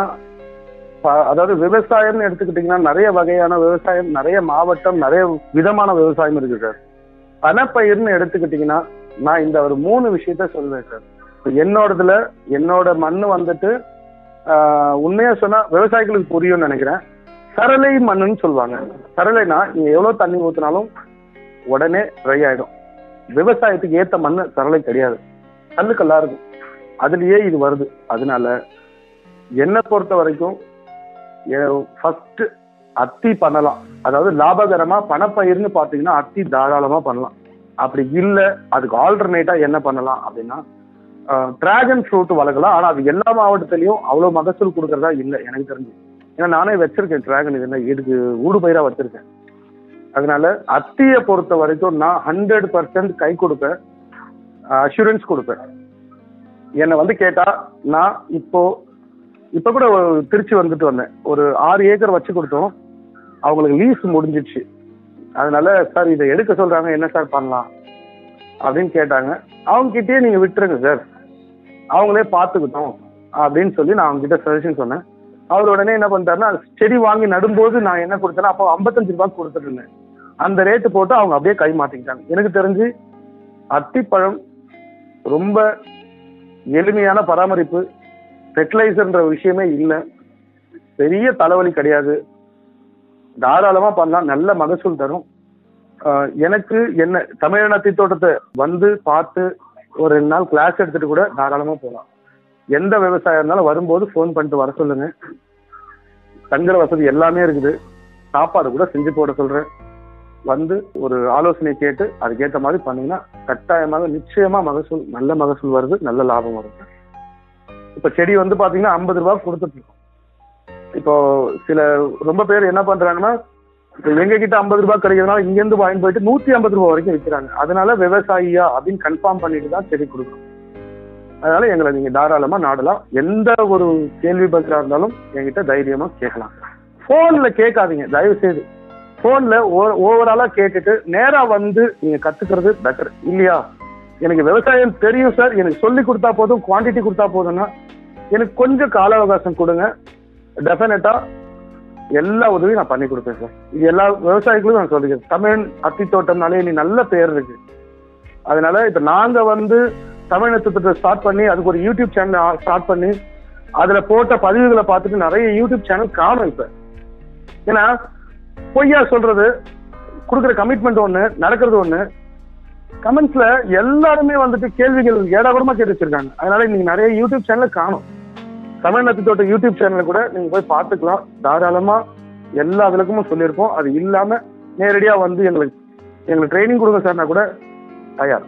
ப- அதாவது விவசாயம்னு எடுத்துக்கிட்டீங்கன்னா நிறைய வகையான விவசாயம் நிறைய மாவட்டம் நிறைய விதமான விவசாயம் இருக்கு சார் பணப்பயிர்னு எடுத்துக்கிட்டீங்கன்னா நான் இந்த ஒரு மூணு விஷயத்த சொல்லுவேன் சார் இப்ப என்னோடதுல என்னோட மண்ணு வந்துட்டு ஆஹ், உண்மையா சொன்னா விவசாயிகளுக்கு புரியும்னு நினைக்கிறேன் சரளை மண்ணுன்னு சொல்லுவாங்க சரளைனா நீங்க எவ்வளவு தண்ணி ஊத்தினாலும் உடனே ட்ரை ஆயிடும் விவசாயத்துக்கு ஏத்த மண்ணு சரளை கிடையாது கல்லுக்கல்லா இருக்கும் அதுலயே இது வருது அதனால என்னை பொறுத்த வரைக்கும் ஃபர்ஸ்ட் அத்தி பண்ணலாம் அதாவது லாபகரமா பணப்பயிர்னு பாத்தீங்கன்னா அத்தி தாராளமா பண்ணலாம் அப்படி இல்ல அதுக்கு ஆல்டர்னேட்டா என்ன பண்ணலாம் அப்படின்னா டிராகன் ஃப்ரூட் வளர்க்கலாம் ஆனா அது எல்லா மாவட்டத்திலயும் அவ்வளவு மகசூல் கொடுக்கறதா இல்ல எனக்கு தெரிஞ்சு ஏன்னா நானே வச்சிருக்கேன் டிராகன் இது என்ன இதுக்கு ஊடு பயிரா வச்சிருக்கேன் அதனால அத்தியை பொறுத்த வரைக்கும் நான் ஹண்ட்ரட் பர்சன்ட் கை கொடுப்பேன் அஷூரன்ஸ் கொடுப்பேன் என்னை வந்து கேட்டா நான் இப்போ இப்ப கூட ஒரு திருச்சி வந்துட்டு வந்தேன் ஒரு ஆறு ஏக்கர் வச்சு கொடுத்தோம் அவங்களுக்கு லீஸ் முடிஞ்சிடுச்சு அதனால சார் இதை எடுக்க சொல்றாங்க என்ன சார் பண்ணலாம் அப்படின்னு கேட்டாங்க அவங்க கிட்டயே நீங்க விட்டுருங்க சார் அவங்களே பார்த்துக்கிட்டோம் அப்படின்னு சொல்லி நான் அவங்க கிட்ட சஜஷன் சொன்னேன் அவர் உடனே என்ன பண்ணிட்டாருன்னா செடி வாங்கி நடும்போது நான் என்ன கொடுத்தேன்னா அப்போ ஐம்பத்தஞ்சு ரூபாய்க்கு கொடுத்துட்டு இருந்தேன் அந்த ரேட்டு போட்டு அவங்க அப்படியே கை மாத்திக்கிட்டாங்க எனக்கு தெரிஞ்சு அத்திப்பழம் ரொம்ப எளிமையான பராமரிப்பு ஃபெர்டிலைசர்ன்ற விஷயமே இல்லை பெரிய தலைவலி கிடையாது தாராளமா பண்ணலாம் நல்ல மகசூல் தரும் ஆஹ் எனக்கு என்ன தமிழனத்தி தோட்டத்தை வந்து பார்த்து ஒரு ரெண்டு நாள் கிளாஸ் எடுத்துட்டு கூட தாராளமா போகலாம் எந்த விவசாயம் இருந்தாலும் வரும்போது ஃபோன் பண்ணிட்டு வர சொல்லுங்க தங்குற வசதி எல்லாமே இருக்குது சாப்பாடு கூட செஞ்சு போட சொல்றேன் வந்து ஒரு ஆலோசனை கேட்டு அதுக்கேற்ற மாதிரி பண்ணீங்கன்னா கட்டாயமாக நிச்சயமா மகசூல் நல்ல மகசூல் வருது நல்ல லாபம் வருது இப்ப செடி வந்து பாத்தீங்கன்னா ஐம்பது ரூபாய் கொடுத்துட்டு இருக்கோம் இப்போ சில ரொம்ப பேர் என்ன பண்றாங்கன்னா இப்போ எங்க கிட்ட ஐம்பது ரூபாய் கிடைக்கிறதுனால இங்க இருந்து வாங்கி போயிட்டு நூத்தி ஐம்பது ரூபாய் வரைக்கும் விற்கிறாங்க அதனால விவசாயியா அப்படின்னு கன்ஃபார்ம் பண்ணிட்டு தான் செடி கொடுக்கணும் அதனால எங்களை நீங்க தாராளமா நாடலாம் எந்த ஒரு கேள்வி பதிலா இருந்தாலும் என்கிட்ட தைரியமா கேட்கலாம் போன்ல கேட்காதீங்க தயவு செய்து போன்ல ஓவராலா கேட்டுட்டு நேரா வந்து நீங்க கத்துக்கிறது பெட்டர் இல்லையா எனக்கு விவசாயம் தெரியும் சார் எனக்கு சொல்லி கொடுத்தா போதும் குவாண்டிட்டி கொடுத்தா போதும்னா எனக்கு கொஞ்சம் கால அவகாசம் கொடுங்க டெஃபினட்டா எல்லா உதவியும் நான் பண்ணி கொடுப்பேன் சார் இது எல்லா விவசாயிகளும் நான் சொல்லிக்கிறேன் தமிழ் அத்தி தோட்டம்னாலே நீ நல்ல பேர் இருக்கு அதனால இப்ப நாங்க வந்து தமிழ் நட்சத்திரத்தை ஸ்டார்ட் பண்ணி அதுக்கு ஒரு யூடியூப் சேனல் ஸ்டார்ட் பண்ணி அதுல போட்ட பதிவுகளை பார்த்துட்டு நிறைய யூடியூப் சேனல் காணும் இப்ப ஏன்னா பொய்யா சொல்றது கொடுக்குற கமிட்மெண்ட் ஒண்ணு நடக்கிறது ஒண்ணு கமெண்ட்ஸ்ல எல்லாருமே வந்துட்டு கேள்விகள் ஏடாகூடமா கேட்டு வச்சிருக்காங்க அதனால இன்னைக்கு நிறைய யூடியூப் சேனல் காணும் தமிழ்நாட்டு தோட்ட யூடியூப் சேனல்ல கூட நீங்க போய் பார்த்துக்கலாம் தாராளமா எல்லா விளக்கமும் சொல்லியிருப்போம் அது இல்லாம நேரடியா வந்து எங்களுக்கு எங்களுக்கு ட்ரைனிங் கொடுங்க சார்னா கூட தயார்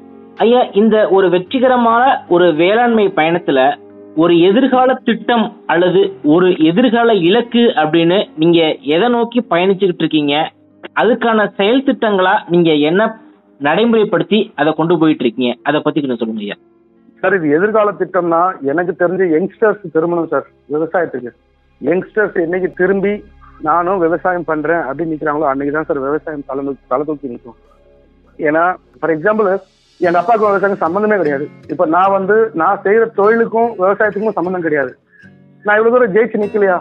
ஐயா இந்த ஒரு வெற்றிகரமான ஒரு வேளாண்மை பயணத்துல ஒரு எதிர்கால திட்டம் அல்லது ஒரு எதிர்கால இலக்கு அப்படின்னு நீங்க எதை நோக்கி பயணிச்சுக்கிட்டு இருக்கீங்க அதுக்கான செயல் திட்டங்களா நீங்க என்ன நடைமுறைப்படுத்தி அதை கொண்டு போயிட்டு இருக்கீங்க அதை பத்தி கொஞ்சம் சொல்லுங்க ஐயா சார் இது எதிர்கால திட்டம்னா எனக்கு தெரிஞ்ச யங்ஸ்டர்ஸ் திரும்பணும் சார் விவசாயத்துக்கு யங்ஸ்டர்ஸ் என்னைக்கு திரும்பி நானும் விவசாயம் பண்றேன் அப்படின்னு நிக்கிறாங்களோ அன்னைக்கு தான் சார் விவசாயம் தலை தலை தூக்கி நிற்கும் ஏன்னா ஃபார் எக்ஸாம்பிள் எங்க அப்பாவுக்கு விவசாயம் சம்மந்தமே கிடையாது இப்ப நான் வந்து நான் செய்யற தொழிலுக்கும் விவசாயத்துக்கும் சம்மந்தம் கிடையாது நான் இவ்வளவு தூரம் ஜெயிச்சு நிக்கலையா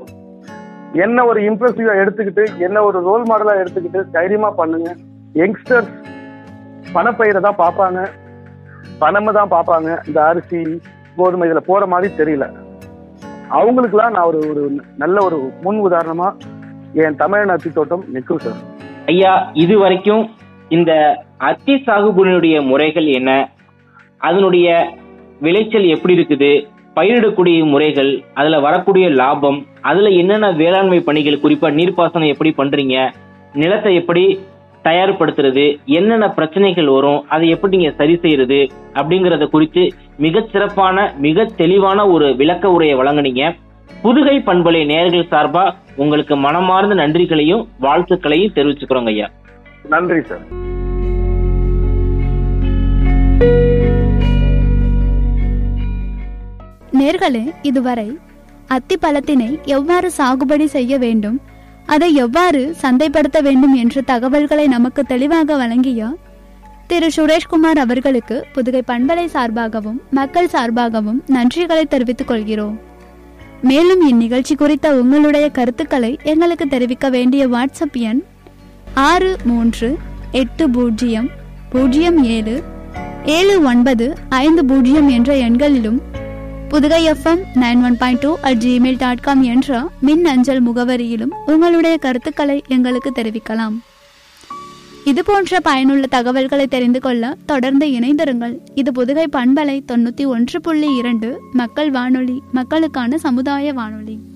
என்ன ஒரு இம்ப்ரெசிவா எடுத்துக்கிட்டு என்ன ஒரு ரோல் மாடலா எடுத்துக்கிட்டு தைரியமா பண்ணுங்க யங்ஸ்டர்ஸ் பணப்பயிரை தான் பார்ப்பாங்க பணமை தான் பார்ப்பாங்க இந்த அரிசி கோதுமை இதுல போற மாதிரி தெரியல அவங்களுக்குலாம் நான் ஒரு ஒரு நல்ல ஒரு முன் உதாரணமா என் தமிழ் அத்தி தோட்டம் நிற்கும் சார் ஐயா இது வரைக்கும் இந்த அத்தி சாகுபடியினுடைய முறைகள் என்ன அதனுடைய விளைச்சல் எப்படி இருக்குது பயிரிடக்கூடிய முறைகள் அதுல வரக்கூடிய லாபம் அதுல என்னென்ன வேளாண்மை பணிகள் குறிப்பா நீர்ப்பாசனம் எப்படி பண்றீங்க நிலத்தை எப்படி தயார்படுத்துறது என்னென்ன பிரச்சனைகள் வரும் அதை எப்படி நீங்க சரி செய்யறது அப்படிங்கறத குறித்து மிக சிறப்பான மிக தெளிவான ஒரு விளக்க உரையை வழங்குனீங்க புதுகை பண்பலை நேயர்கள் சார்பா உங்களுக்கு மனமார்ந்த நன்றிகளையும் வாழ்த்துக்களையும் தெரிவிச்சுக்கிறோங்க ஐயா நன்றி சார் நேர்களே இதுவரை அத்தி பழத்தினை எவ்வாறு சாகுபடி செய்ய வேண்டும் அதை எவ்வாறு சந்தைப்படுத்த வேண்டும் என்ற தகவல்களை நமக்கு தெளிவாக வழங்கிய திரு சுரேஷ்குமார் அவர்களுக்கு புதுகை பண்பலை சார்பாகவும் மக்கள் சார்பாகவும் நன்றிகளை தெரிவித்துக் கொள்கிறோம் மேலும் இந்நிகழ்ச்சி குறித்த உங்களுடைய கருத்துக்களை எங்களுக்கு தெரிவிக்க வேண்டிய வாட்ஸ்அப் எண் ஆறு மூன்று எட்டு பூஜ்ஜியம் பூஜ்ஜியம் ஏழு ஏழு ஒன்பது ஐந்து பூஜ்ஜியம் என்ற எண்களிலும் Pudukai FM nine one point two at gmail dot com என்ற மின் அஞ்சல் முகவரியிலும் உங்களுடைய கருத்துக்களை எங்களுக்கு தெரிவிக்கலாம் இது போன்ற பயனுள்ள தகவல்களை தெரிந்து கொள்ள தொடர்ந்து இணைந்திருங்கள் இது புதுகை பண்பலை தொண்ணூற்றி ஒன்று புள்ளி இரண்டு மக்கள் வானொலி மக்களுக்கான சமுதாய வானொலி